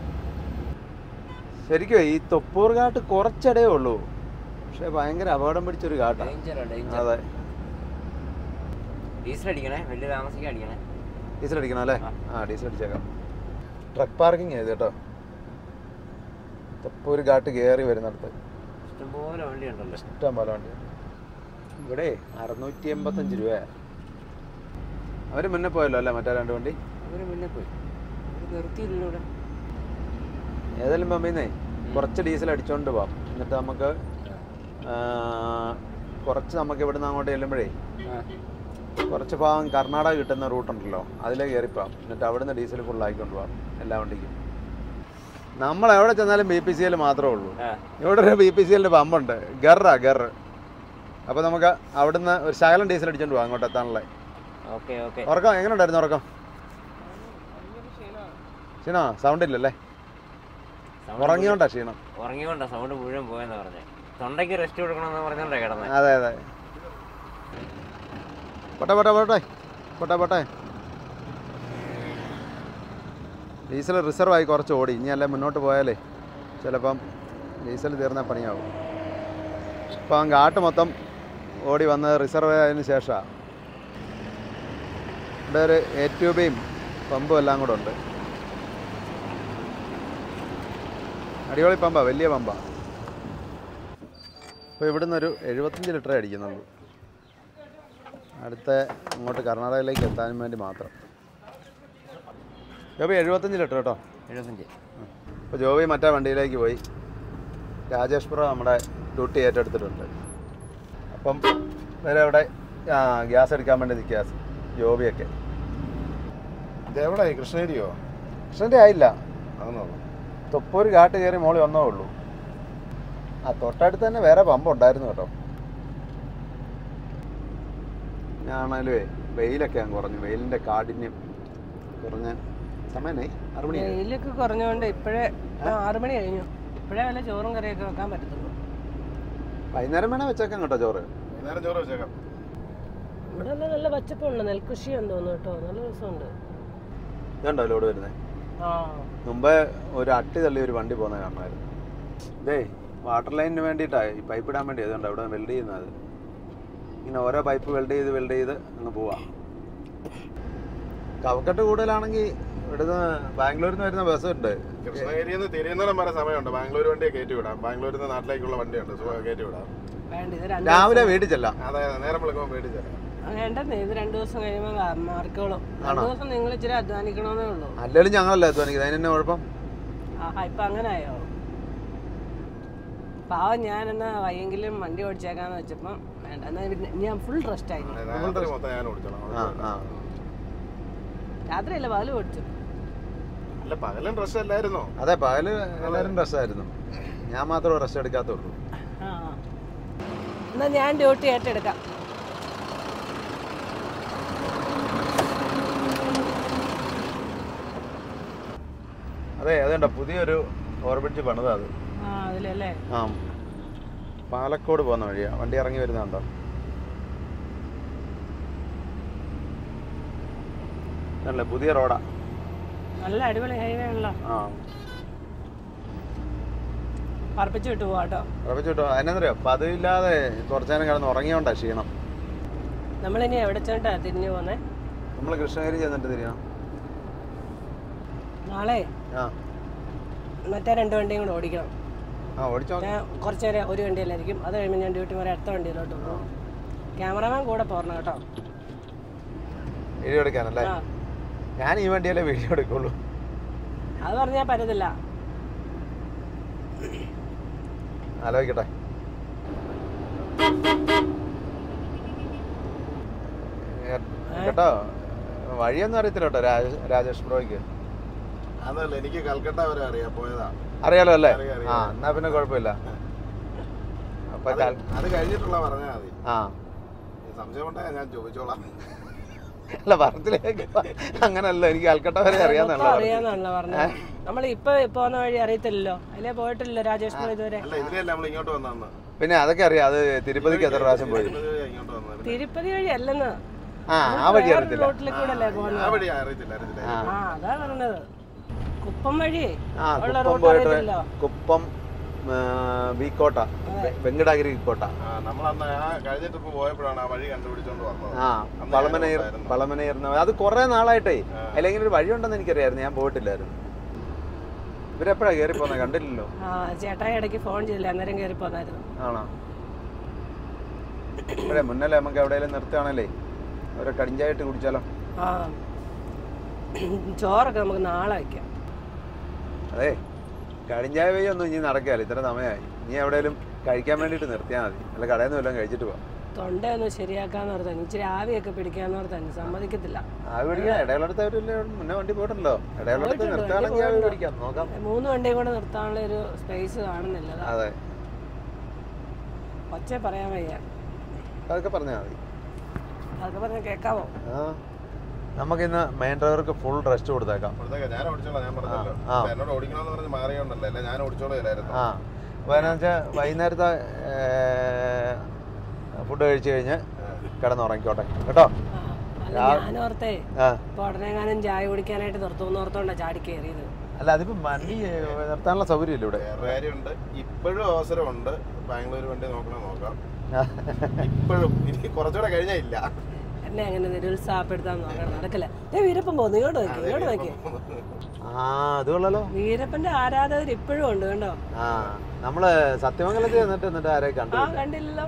ശരിക്കും ഈ തൊപ്പൂർ ഘാട്ട് കുറച്ചിടേ ഉള്ളൂ പക്ഷെ ഭയങ്കര അപകടം പിടിച്ചൊരു ഘാട്ടാണ്
ഡേഞ്ചറാ ഡേഞ്ചർ
അതെ
ഡീസൽ അടിക്കണേ വലിയ താമസിക്കാൻ അടിക്കണേ
ഡീസൽ അടിക്കണം അല്ലേ
ആ.
ആ ഡീസൽ അടിച്ചേക്കാം ട്രക്ക് പാർക്കിംഗ് ചെയ്ത് കേട്ടോ തൊപ്പൂർ ഘാട്ട് കയറി വരുന്നിടത്ത്
ഇഷ്ടംപോലെ വണ്ടി ഉണ്ടല്ലോ
ഇഷ്ടം പോലെ വണ്ടി ഇവിടെ അറുന്നൂറ്റി എൺപത്തഞ്ച് രൂപ അവർ മുന്നേ പോയല്ലോ അല്ലേ മറ്റേ രണ്ട് വണ്ടി
അവര് മുന്നേ പോയി അവര് നിർത്തിയില്ലല്ലോ ഇവിടെ
ഏതായാലും പമ്പിന്നേ കുറച്ച് ഡീസൽ അടിച്ചോണ്ട് പോവാം എന്നിട്ട് നമുക്ക് ആ, കുറച്ച് നമുക്ക് ഇവിടുന്ന് അങ്ങോട്ട് ചെല്ലുമ്പോഴേ കുറച്ച് ഭാഗം കർണാടക കിട്ടുന്ന റൂട്ടുണ്ടല്ലോ അതിലേ കയറിപ്പോവാം എന്നിട്ട് അവിടുന്ന് ഡീസൽ ഫുൾ ആയിക്കൊണ്ട് പോവാം എല്ലാ വണ്ടിക്കും നമ്മൾ എവിടെ ചെന്നാലും ബി പി സി എൽ മാത്രമേ ഉള്ളൂ
ആ
ഇവിടെ ഒരു ബി പി സി എല്ലിൻ്റെ പമ്പുണ്ട് ഗറാ ഗർ അപ്പോൾ നമുക്ക് അവിടുന്ന് ഒരു ശകലം ഡീസൽ അടിച്ചോണ്ട് പോവാം അങ്ങോട്ട് എത്താനുള്ള
ഓക്കെ ഓക്കെ
ഉറക്കം എങ്ങനെ ഉണ്ടായിരുന്നു ഉറക്കം ക്ഷീണോ സൗണ്ട് ഇല്ലല്ലേ ഉറങ്ങിയോണ്ടാ ക്ഷീണം
ഉറങ്ങിക്കൊണ്ടാ സൗണ്ട് മുഴുവൻ പോയെന്ന് പറഞ്ഞേ തൊണ്ടയ്ക്ക് റെസ്റ്റ് കൊടുക്കണമെന്ന് പറഞ്ഞോണ്ടാ കിടന്നത്
അതെ അതെ പോട്ടെ പോട്ടെ പോട്ടെ പോട്ടെ പോട്ടെ ഡീസൽ റിസർവ് ആയി കുറച്ച് ഓടി ഇനി അല്ലേ മുന്നോട്ട് പോയാലേ ചിലപ്പം ഡീസൽ തീർന്ന പണിയാവും ഇപ്പം കാട്ട് മൊത്തം ഓടി വന്ന് റിസർവ് ആയതിനു ശേഷമാണ് ഇവിടെ ഒരു എ ട്യൂബയും പമ്പും എല്ലാം കൂടെ ഉണ്ട് അടിപൊളി പമ്പാ വലിയ പമ്പാ അപ്പോൾ ഇവിടുന്ന് ഒരു എഴുപത്തഞ്ച് ലിറ്ററേ അടിക്കുന്നുള്ളൂ അടുത്ത അങ്ങോട്ട് കർണാടകയിലേക്ക് എത്താൻ വേണ്ടി മാത്രം ജോബി എഴുപത്തഞ്ച് ലിറ്റർ കേട്ടോ
എഴുപത്തഞ്ച്
അപ്പോൾ ജോബി മറ്റേ വണ്ടിയിലേക്ക് പോയി രാജേഷ് പുറ നമ്മുടെ ഡ്യൂട്ടി ഏറ്റെടുത്തിട്ടുണ്ട് അപ്പം വേറെ അവിടെ ആ ഗ്യാസ് എടുക്കാൻ വേണ്ടി നിൽക്കുക ജോബിയൊക്കെ
ഇതെവിടെ കൃഷ്ണഗിരിയോ
കൃഷ്ണൻ്റെ ആയില്ല
ആണോ
തൊപ്പൂര് കാട്ട് കയറി മോളി വന്നേ ഉള്ളൂ ആ തൊട്ടടുത്ത് തന്നെ വേറെ പമ്പ് ഉണ്ടായിരുന്നു കേട്ടോ ഞാണേലുവേ വെയിലൊക്കെ അങ്ങ് കുറഞ്ഞു വെയിലിൻ്റെ കാഠിന്യം കുറഞ്ഞ സമയമായി ആറ് മണി
വെയിലൊക്കെ കുറഞ്ഞുകൊണ്ട് ഇപ്പോഴേ ആറു മണി കഴിഞ്ഞു ഇപ്പോഴേ വല്ല ചോറും കറിയൊക്കെ വെക്കാൻ പറ്റത്തുള്ളൂ
വൈകുന്നേരം വേണേ വെച്ചേക്കാം കേട്ടോ ചോറ്
വൈകുന്നേരം ചോറ് വെച്ചേക്കാം
ഇവിടെ നല്ല നല്ല പച്ചപ്പുണ്ട് നെൽകൃഷി എന്ന് തോന്നുന്നു കേട്ടോ നല്ല രസമുണ്ട്
ഇതുണ്ടോ ലോഡ് വരുന്നത്
ആ
മുമ്പേ ഒരു അട്ടി തള്ളി ഒരു വണ്ടി പോകുന്ന കാണുമായിരുന്നു ഇതേ വാട്ടർ ലൈനിന് വേണ്ടിയിട്ടാണ് ഈ പൈപ്പ് ഇടാൻ വേണ്ടി അതുകൊണ്ട് അവിടെ വെൽഡ് ചെയ്യുന്നത് ഇങ്ങനെ ഓരോ പൈപ്പ് വെൽഡ് ചെയ്ത് വെൽഡ് ചെയ്ത് അങ്ങ് പോവാ കവക്കട്ട് കൂടുതലാണെങ്കിൽ ഇവിടുന്ന് ബാംഗ്ലൂരിൽ നിന്ന് വരുന്ന ബസ് ഉണ്ട്
കൃഷ്ണഗിരിയിൽ നിന്ന് തിരുവനന്തപുരം വരെ സമയമുണ്ട് ബാംഗ്ലൂർ വണ്ടിയെ കയറ്റി വിടാം ബാംഗ്ലൂരിൽ നിന്ന് നാട്ടിലേക്കുള്ള വണ്ടിയുണ്ട് സുഖം കയറ്റി വിടാം
വേണ്ട ഇത് രണ്ട്
രാവിലെ വീട്ടിൽ ചെല്ലാം
അതെ നേരം വിളിക്കുമ്പോൾ പേടിച്ചേരാം
വേണ്ടെന്നേ ഇത് രണ്ടു ദിവസം കഴിയുമ്പോൾ മാറിക്കോളും രണ്ടു
ആണോ?
ദിവസം നിങ്ങൾ ഇച്ചിരി അധ്വാനിക്കണമെന്നേ ഉള്ളൂ
അല്ലെങ്കിലും ഞങ്ങളല്ലേ അധ്വാനിക്കുന്നത് അതിന് തന്നെ കുഴപ്പം
ആഹാ ഇപ്പൊ അങ്ങനായോ പാവം ഞാനെന്നാ വയ്യെങ്കിലും വണ്ടി ഓടിച്ചേക്കാന്ന് വെച്ചപ്പം വേണ്ട എന്നാ പിന്നെ ഞാൻ ഫുൾ റെസ്റ്റ് ആയി
രാത്രി മൊത്തം ഞാൻ ഓടിച്ചോളാം
ആ ആ
രാത്രിയല്ല പകല് ഓടിച്ചു
അല്ല പകലും ഡ്രസ് അല്ലായിരുന്നോ
അതെ പകല് എല്ലാവരും ഡ്രസ്സായിരുന്നു ഞാൻ മാത്രമേ റെസ്റ്റ് എടുക്കാത്തുള്ളൂ
ആ എന്നാ ഞാൻ ഡ്യൂട്ടി ഏറ്റെടുക്കാം
അതെ അതുണ്ടോ പുതിയൊരു ഓർബിറ്റ് പണിതാ അത്
ആ അതിലല്ലേ
ആ പാലക്കോട് പോകുന്ന വഴിയാ വണ്ടി ഇറങ്ങി വരുന്നുണ്ടോ അല്ലേ പുതിയ റോഡാ
നല്ല അടിപൊളി ഹൈവേ ആണല്ലോ
ആ
പറപ്പിച്ച് വിട്ടു പോവാട്ടോ
ഉറപ്പിച്ചു കിട്ടോ അതിനെന്തറിയോ പതിവില്ലാതെ കുറച്ചു നേരം കിടന്ന് ഉറങ്ങിയോണ്ടാ ക്ഷീണം
നമ്മളിനി എവിടെ ചെന്നിട്ടാ തിരിഞ്ഞു പോന്നെ
നമ്മൾ കൃഷ്ണഗിരി ചെന്നിട്ട് തിരിയണം
നാളെ
ആ
മറ്റേ രണ്ട് വണ്ടിയും കൂടെ ഓടിക്കണം
ആ ഓടിച്ചോ
ഞാൻ കുറച്ച് നേരം ഒരു വണ്ടിയിലായിരിക്കും അത് കഴിയുമ്പോൾ ഞാൻ ഡ്യൂട്ടി വരെ അടുത്ത വണ്ടിയിലോട്ട് പോകും ക്യാമറമാൻ കൂടെ പോരണം കേട്ടോ
വീഡിയോ എടുക്കാനല്ലേ
ആ
ഞാൻ ഈ വണ്ടിയല്ലേ വീഡിയോ എടുക്കുള്ളൂ
അത് പറഞ്ഞാൽ പറ്റത്തില്ല
ആലോചിക്കട്ടെ ഏ- കേട്ടോ വഴിയൊന്നും അറിയത്തില്ല കേട്ടോ രാജേഷ് രാജേഷ് ബ്രോയ്ക്ക്
അതല്ല എനിക്ക് കൽക്കട്ട വരെ അറിയാം പോയതാ
അറിയാലോ അല്ലേ
അറിയാം,
ആ
അറിയാം.
എന്നാ പിന്നെ കുഴപ്പമില്ല അപ്പൊ
അത്
കാൽ-
അത് കഴിഞ്ഞിട്ടുള്ള പറഞ്ഞാൽ മതി
ആ
ഈ സംശയം ഉണ്ടെങ്കിൽ ഞാൻ ചോദിച്ചോളാം
അല്ല പറത്തിലേക്ക് അങ്ങനല്ല എനിക്ക് കൽക്കട്ട വരെ അറിയാന്നല്ല
മൊത്തം അറിയാന്നാണല്ലോ പറഞ്ഞത് നമ്മൾ ഇപ്പൊ പോകുന്ന വഴി അറിയത്തില്ലല്ലോ അതിലെ പോയിട്ടില്ലല്ലോ രാജേഷ് പുരം ഇതുവരെ
അല്ല ഇതിലല്ല നമ്മൾ ഇങ്ങോട്ട് വന്നു
പിന്നെ അതൊക്കെ അറിയാം അത് തിരുപ്പതിക്ക് എത്ര പ്രാവശ്യം പോയി
ഇങ്ങോട്ട് വന്നത്
തിരുപ്പതി വഴി അല്ലെന്ന്
ആ ആ വഴി അറിയത്തില്ല
റോട്ടിൽ കൂടെ അല്ലേ
ആ
പോകുന്നത്
വഴി അറിയത്തില്ല അറിയത്തില്ല
ആ
ആ അതാ പറഞ്ഞത് കുപ്പം വഴി
ആ
ഉള്ള
കുപ്പം
റൂട്ട്
പോയിട്ട്
അറിയത്തില്ലോ
കുപ്പം ആ, വീക്കോട്ട വെങ്കടാഗിരി വീക്കോട്ട
ആ നമ്മളന്ന് ആ കഴിഞ്ഞ ട്രിപ്പ് പോയപ്പോഴാണ് ആ വഴി കണ്ടുപിടിച്ചോണ്ട് വന്നത്
ആ
അന്ന്
വളമനയർ
ഞാനുണ്ടായിരുന്നു.
വളമനയർന്ന അത് കുറെ നാളായിട്ടേ
ആ.
അല്ലെങ്കിൽ ഒരു വഴിയുണ്ടെന്ന് എനിക്കറിയായിരുന്നു ഞാൻ പോയിട്ടില്ലായിരുന്നു ഇവരെപ്പോഴാ കയറി പോകുന്നത് കണ്ടില്ലല്ലോ
ആ ചേട്ടായി ഇടയ്ക്ക് ഫോൺ ചെയ്തില്ല അന്നേരം കയറി പോന്നായിരുന്നു
ആണോ ഇപ്പോഴേ മുന്നല്ലേ നമുക്ക് എവിടെയെങ്കിലും നിർത്തുകയാണല്ലേ അവരെ കടിഞ്ചായിട്ട് കുടിച്ചാലോ
ആ ചോറൊക്കെ നമുക്ക് നാളെ വയ്ക്കാം
അതെ കടിഞ്ചായ വഴി ഒന്നും ഇനി നടക്കുകയല്ല ഇത്ര സമയമായി നീ എവിടെയെങ്കിലും കഴിക്കാൻ വേണ്ടിയിട്ട് നിർത്തിയാൽ മതി അല്ല കടയിൽ നിന്ന് വല്ലതും കഴിച്ചിട്ട് പോവാം
തൊണ്ടയൊന്ന് ശരിയാക്കാന്ന് ഓർത്താണ് ഇച്ചിരി ആവിയൊക്കെ പിടിക്കാന്ന് ഓർത്താണ് സമ്മതിക്കത്തില്ല
ആവി പിടിക്കാൻ ഇടയിലടുത്ത് അവരില്ലേ മുന്നേ വണ്ടി പോയിട്ടുണ്ടല്ലോ ഇടയിലടുത്ത്
പോയിട്ടുണ്ട്,
നിർത്തുകയാണെങ്കിൽ ആവി
വണ്ടി
പിടിക്കാം നോക്കാം
മൂന്ന് വണ്ടിയും കൂടെ നിർത്താനുള്ള ഒരു സ്പേസ് കാണുന്നില്ല അതാ.
അതെ
ഒച്ച പറയാൻ വയ്യ
അതൊക്കെ പറഞ്ഞാൽ മതി
അതൊക്കെ പറഞ്ഞാൽ കേൾക്കാവോ
ആ നമുക്കിന്ന് മെയിൻ ഡ്രൈവർക്ക് ഫുൾ റെസ്റ്റ് കൊടുത്തേക്കാം
അപ്പോഴത്തേക്ക് ഞാൻ ഓടിച്ചോളാം ഞാൻ പറഞ്ഞല്ലോ
ആ.
അപ്പൊ എന്നോട് ഓടിക്കണമെന്ന് പറഞ്ഞ് മാറിയോണ്ടല്ലേ അല്ലെ ഞാൻ ഓടിച്ചോളായിരുന്നു
ആ അപ്പോൾ എന്നാ വെച്ചാൽ വൈകുന്നേരത്തെ ഫുഡ് കഴിച്ച് കഴിഞ്ഞ് കിടന്നുറങ്ങിക്കോട്ടെ കേട്ടോ
ഞാനോർത്തേ
ആ
ഇപ്പൊ ഉടനെങ്ങാനും ചായ കുടിക്കാനായിട്ട് നിർത്തുമെന്ന് ഓർത്തോണ്ടാ ചാടി കയറിയത്
അല്ല അതിപ്പോൾ വണ്ടി നിർത്താനുള്ള സൗകര്യമില്ല ഇവിടെ
വേറെ കാര്യമുണ്ട് ഇപ്പോഴും അവസരമുണ്ട് ബാംഗ്ലൂർ വണ്ടി നോക്കണേ നോക്കാം ഇപ്പോഴും ഇനി കുറച്ചുകൂടെ കഴിഞ്ഞാ ഇല്ല
എന്നെ അങ്ങനെ നിരുത്സാഹപ്പെടുത്താൻ നോക്കണം നടക്കില്ല ഏ വീരപ്പൻ പോകുന്നു ഇങ്ങോട്ട് നോക്കി ഇങ്ങോട്ട് നോക്കി
ആ അത് കൊള്ളാലോ
വീരപ്പന്റെ ആരാധകർ ഇപ്പോഴും ഉണ്ട് കണ്ടോ
ആ നമ്മള് സത്യമംഗലത്തിൽ എന്നിട്ട് എന്നിട്ട് ആരെ കണ്ടു
ആ കണ്ടില്ലല്ലോ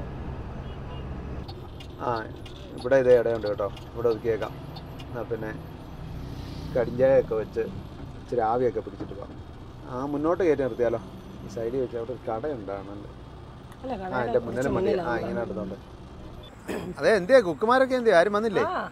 ആ ഇവിടെ ഇതേ ഇടയുണ്ട് കേട്ടോ ഇവിടെ ഒതുക്കിയേക്കാം എന്നാ പിന്നെ കടിഞ്ചായൊക്കെ വെച്ച് ഇച്ചിരി ആവിയൊക്കെ പിടിച്ചിട്ട് പോകാം ആ മുന്നോട്ട് കയറ്റി നിർത്തിയാലോ ഈ സൈഡിൽ വെച്ച് അവിടെ ഒരു കടയുണ്ടാണല്ലോ
അല്ല
ആ
കടയുടെ
എൻ്റെ
കുറച്ച്
മുന്നിലും വണ്ടി ആ
മുന്നിലാണ്.
ഇങ്ങനെ നടന്നുണ്ട് അതെ എന്തിയാ കുക്കുമാരൊക്കെ എന്തിയാ ആരും വന്നില്ലേ
ആ.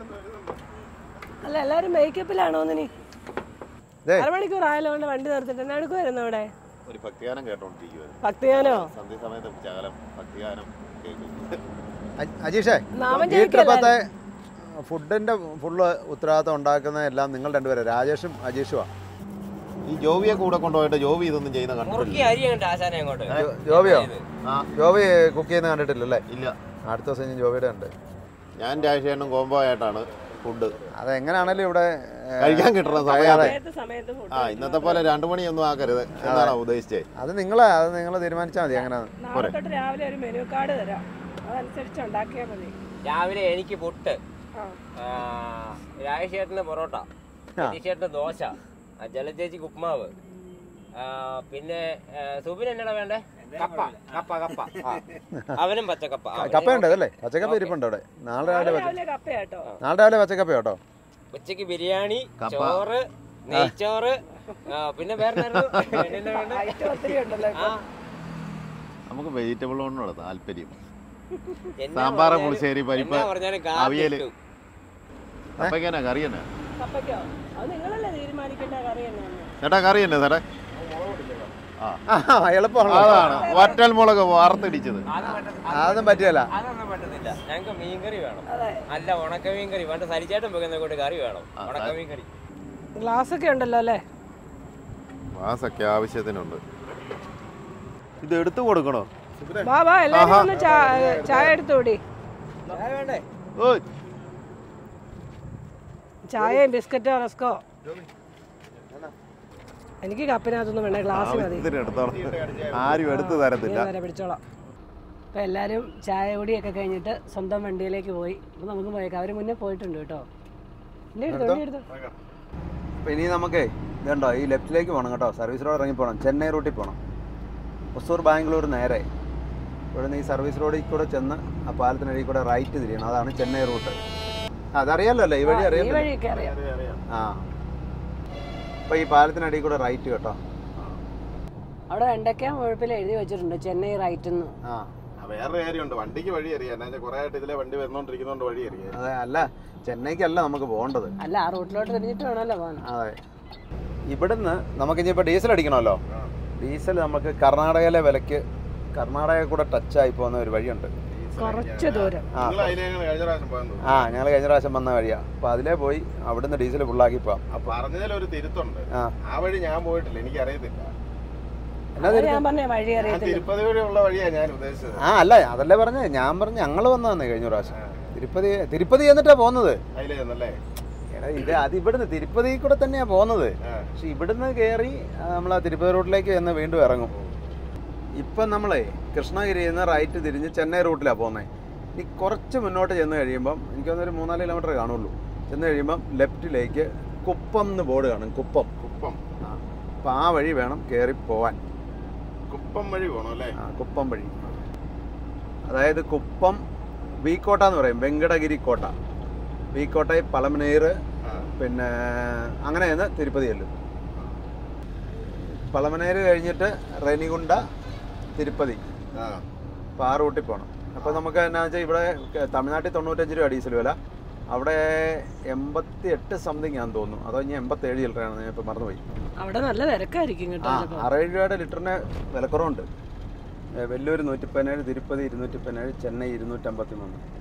അല്ല എല്ലാരും മേക്കപ്പിലാണോ നീ
ദേ.
അരമണിക്കൂർ ആയാലോ കൊണ്ട് വണ്ടി നിർത്തിട്ട് എന്നെ എടുക്കുമായിരുന്നു അവിടെ
ഒരു ഭക്തിഗാനം കേട്ടോണ്ടിരിക്കുവായിരുന്നു
ഭക്തിയാനോ
സന്ധ്യ സമയത്ത് ശകലം ഭക്തിഗാനം കേൾക്കും
അജ്- അജീഷേ
നാമം
വീട്ടിലിപ്പത്തെ ഫുഡിന്റെ ഫുള്ള് ഉത്തരവാദിത്തം ഉണ്ടാക്കുന്ന എല്ലാം നിങ്ങൾ രണ്ടുപേരും രാജേഷും അജീഷുമാണ്
ഈ ജോവിയെ കൂടെ കൊണ്ടുപോയിട്ട് ജോവി ഇതൊന്നും ചെയ്യുന്ന
മുറുക്കി അരി കണ്ട ആശാനെ അങ്ങോട്ട്
ജോബിയോ
ആ
ജോബി കുക്ക് ചെയ്യുന്ന കണ്ടിട്ടില്ലല്ലേ
ഇല്ല
അടുത്ത ദിവസം ഞാൻ ജോബിയുടെ ഉണ്ട്
ഞാൻ രാജേഷനും കോംബോ ആയിട്ടാണ് ഫുഡ്
അതെങ്ങനെയാണല്ലോ ഇവിടെ ഏ,
കഴിക്കാൻ കിട്ടുന്ന സമയത്ത്
സമയത്ത് സമയത്ത് food
ആ ഇന്നത്തെ പോലെ രണ്ടു മണിയൊന്നും ആക്കരുത് എന്നാണ് ഉദ്ദേശിച്ചത്
അത് നിങ്ങളെ അത് നിങ്ങൾ തീരുമാനിച്ചാൽ മതി എങ്ങനെയാണ്
നാളെ തൊട്ട് രാവിലെ ഒരു മെനു കാർഡ് തരാം അതനുസരിച്ച് ഉണ്ടാക്കിയാൽ മതി
രാവിലെ എനിക്ക് പുട്ട്
ആ
രാജേഷേട്ടന് പൊറോട്ട ചേട്ടന് ദോശ ആ, ജലജേച്ചിക്ക് ഉപ്മാവ് ആ, പിന്നെ ആ, സുബിന് എന്നടാ വേണ്ടേ കപ്പ കപ്പ കപ്പ ആ. അവനും പച്ചക്കപ്പ ആ,
കപ്പയുണ്ട് അതല്ലേ പച്ചക്കപ്പ ഇരിപ്പുണ്ട് അവിടെ നാളെ രാവിലെ പച്ച
രാവിലെ കപ്പയാട്ടോ
നാളെ രാവിലെ പച്ചക്കപ്പ കേട്ടോ
ഉച്ചക്ക് ബിരിയാണി ചോറ് നെയ്ച്ചോറ് ആ, പിന്നെ വേറെ എന്നായിരുന്നു? പിന്നെ വേണ്ടേ?
ഐറ്റം ഒത്തിരി ഉണ്ടല്ലോ
ആ,
നമുക്ക് വെജിറ്റബിൾ കൊണ്ടാണ് താല്പര്യം
എന്നാ
സാമ്പാറ്,
പറഞ്ഞാലും-
പുളിശ്ശേരി, പരിപ്പ്,
എന്നാ പറഞ്ഞാലും കാപ്പി
അവിയല്.
കിട്ടും.
അപ്പൊക്കെന്നാ കറി തന്നെ
കപ്പയ്ക്കോ അത് നിങ്ങളല്ലേ തീരുമാനിക്കേണ്ട കറി എന്നാണ്
ചേട്ടാ കറി തന്നെ സാറേ ആ
ആ എളുപ്പമാണല്ലോ
അതാണ് വറ്റൽ മുളക് വറുത്തിടിച്ചത്
അതൊന്നും പറ്റത്തില്ല.
അതൊന്നും പറ്റിയല്ല
അതൊന്നും പറ്റത്തില്ല ഞങ്ങൾക്ക് മീൻകറി വേണം
അതെ
അല്ല ഉണക്ക മീൻകറി വേണ്ട സരിച്ചേട്ടൻ വെക്കുന്ന കൂട്ട് കറി വേണം ഉണക്ക മീൻകറി
ഗ്ലാസ് ഒക്കെ ഉണ്ടല്ലോ അല്ലേ
മാസൊക്കെ ആവശ്യത്തിനുണ്ട് ഇത് എടുത്തു കൊടുക്കണോ
വാ വാ എല്ലാരും ഒന്ന് ചാ- ചായ എടുത്തുകൂടി
വേണ്ടേ
ഓയ്
ചായയും ബിസ്ക്കറ്റോ റസ്കോ എനിക്ക് കപ്പിനകത്തൊന്നും വേണ്ട ഗ്ലാസ് മതി
ആവശ്യത്തിന് എടുത്തോളാം ആരും എടുത്തു തരത്തില്ല
ഞാൻ വരെ പിടിച്ചോളാം അപ്പോൾ എല്ലാവരും ചായ കുടിയൊക്കെ കഴിഞ്ഞിട്ട് സ്വന്തം വണ്ടിയിലേക്ക് പോയി അപ്പോൾ നമുക്ക് പോയേക്കാം അവർ മുന്നേ പോയിട്ടുണ്ട് കേട്ടോ ഇനി എടുത്തോ ഇനി എടുത്തോ
അപ്പോൾ ഇനി നമുക്കേ ഇതുണ്ടോ ഈ ലെഫ്റ്റിലേക്ക് പോകണം കേട്ടോ സർവീസ് റോഡ് ഇറങ്ങി പോകണം ചെന്നൈ റൂട്ടിൽ പോകണം ഒസൂർ ബാംഗ്ലൂർ നേരെ ഇവിടെ നിന്ന് ഈ സർവീസ് റോഡിൽ കൂടെ ചെന്ന് ആ പാലത്തിനടിയിൽ കൂടെ റൈറ്റ് തിരിയണം അതാണ് ചെന്നൈ റൂട്ട് അതറിയാലോ അല്ലേ ഈ വഴി
ഈ
അറിയാലോ
വഴിയൊക്കെ അറിയാം
ആ അപ്പോൾ ഈ പാലത്തിനടിയിൽ കൂടെ റൈറ്റ് കേട്ടോ
അവിടെ വെണ്ടയ്ക്ക മുഴപ്പിൽ എഴുതി വെച്ചിട്ടുണ്ട് ചെന്നൈ റൈറ്റ് എന്ന്
ആ
വേറെ കാര്യമുണ്ട് വണ്ടിക്ക് വഴി അറിയാം എന്നാ കുറെ ആയിട്ട് ഇതിലെ വണ്ടി വന്നോണ്ടിരിക്കുന്നോണ്ട് വഴി അറിയാം
അതെ അല്ല ചെന്നൈക്കല്ല നമുക്ക് പോകേണ്ടത്
അല്ല ആ റൂട്ടിലോട്ട് തിരിഞ്ഞിട്ട് വേണമല്ലോ പോകാൻ
അതെ ഇവിടുന്ന് നമുക്ക് ഇനിയിപ്പോൾ ഡീസൽ അടിക്കണമല്ലോ ഡീസൽ നമുക്ക് കർണാടകയിലെ വിലക്ക് കർണാടക കൂടെ ടച്ച് ആയി പോകുന്ന ഒരു വഴിയുണ്ട്
കുറച്ച് ദൂരം
ആ
നിങ്ങൾ അതിലേക്കാണ് കഴിഞ്ഞ പ്രാവശ്യം പോകാൻ
ആ ഞങ്ങൾ കഴിഞ്ഞ പ്രാവശ്യം വന്ന വഴിയാ അപ്പോൾ അതിലേ പോയി അവിടുന്ന് ഡീസൽ ഫുള്ളാക്കി പോവാം
അപ്പൊ പറഞ്ഞതിൽ ഒരു തിരുത്തുണ്ട്
ആ
ആ വഴി ഞാൻ പോയിട്ടില്ല എനിക്ക് അറിയത്തില്ല
എന്നാ
അത് ഞാൻ പറഞ്ഞ വഴി
ഞാൻ
അറിയത്തില്ല
തിരുപ്പതി വഴിയുള്ള വഴിയാ ഞാൻ ഉദ്ദേശിച്ചത്
ആ അല്ല അതല്ലേ പറഞ്ഞേ ഞാൻ പറഞ്ഞു ഞങ്ങൾ വന്നതന്നെ കഴിഞ്ഞ പ്രാവശ്യം തിരുപ്പതി തിരുപ്പതി എന്നിട്ടാ പോകുന്നത്
അതിലേ ചെന്നല്ലേ
എടാ ഇത് അത് ഇവിടുന്ന് തിരുപ്പതി കൂടെ തന്നെയാ പോകുന്നത്
ആ.
പക്ഷെ ഇവിടുന്ന് കയറി നമ്മൾ ആ തിരുപ്പതി റൂട്ടിലേക്ക് ചെന്ന് വീണ്ടും ഇറങ്ങും ഇപ്പം നമ്മളെ കൃഷ്ണഗിരിയിൽ നിന്ന് റൈറ്റ് തിരിഞ്ഞ് ചെന്നൈ റൂട്ടിലാണ് പോകുന്നത് ഇനി കുറച്ച് മുന്നോട്ട് ചെന്ന് കഴിയുമ്പം എനിക്കൊന്നൊരു മൂന്നാല് കിലോമീറ്റർ കാണുള്ളൂ ചെന്ന് കഴിയുമ്പം ലെഫ്റ്റിലേക്ക് കുപ്പം എന്ന് ബോർഡ് കാണും കുപ്പം
കുപ്പം
ആ അപ്പം ആ വഴി വേണം കയറി പോവാൻ
കുപ്പം വഴി പോകണം അല്ലേ
ആ കുപ്പം വഴി അതായത് കുപ്പം വീക്കോട്ട എന്ന് പറയും വെങ്കടഗിരി കോട്ട വീക്കോട്ട പളമനീർ
ആ.
പിന്നെ അങ്ങനെ ചെന്ന് തിരുപ്പതി ചെല്ലും പളമനേര് കഴിഞ്ഞിട്ട് റെനിഗുണ്ട തിരുപ്പതി
ആ
അപ്പോൾ ആ റൂട്ടിൽ പോകണം അപ്പോൾ നമുക്ക് എന്നാ വെച്ചാൽ ഇവിടെ ക- തമിഴ്നാട്ടിൽ തൊണ്ണൂറ്റഞ്ച് രൂപ ഡീസൽ വില അവിടെ എൺപത്തി എട്ട് സംതിങ് ആണെന്ന് തോന്നുന്നു അതോ ഇനി എൺപത്തേഴ് ചില്ലറയാണ് ഞാൻ ഇപ്പോൾ മറന്നുപോയി
അവിടെ നല്ല തിരക്കായിരിക്കും കേട്ടോ
ആ
ചിലപ്പോ.
അറുപത് രൂപയുടെ ലിറ്ററിന് വിലക്കുറവുണ്ട് ഏ, വെല്ലൂർ നൂറ്റി പതിനേഴ് തിരുപ്പതി ഇരുന്നൂറ്റി പതിനേഴ് ചെന്നൈ ഇരുന്നൂറ്റമ്പത്തി മൂന്ന്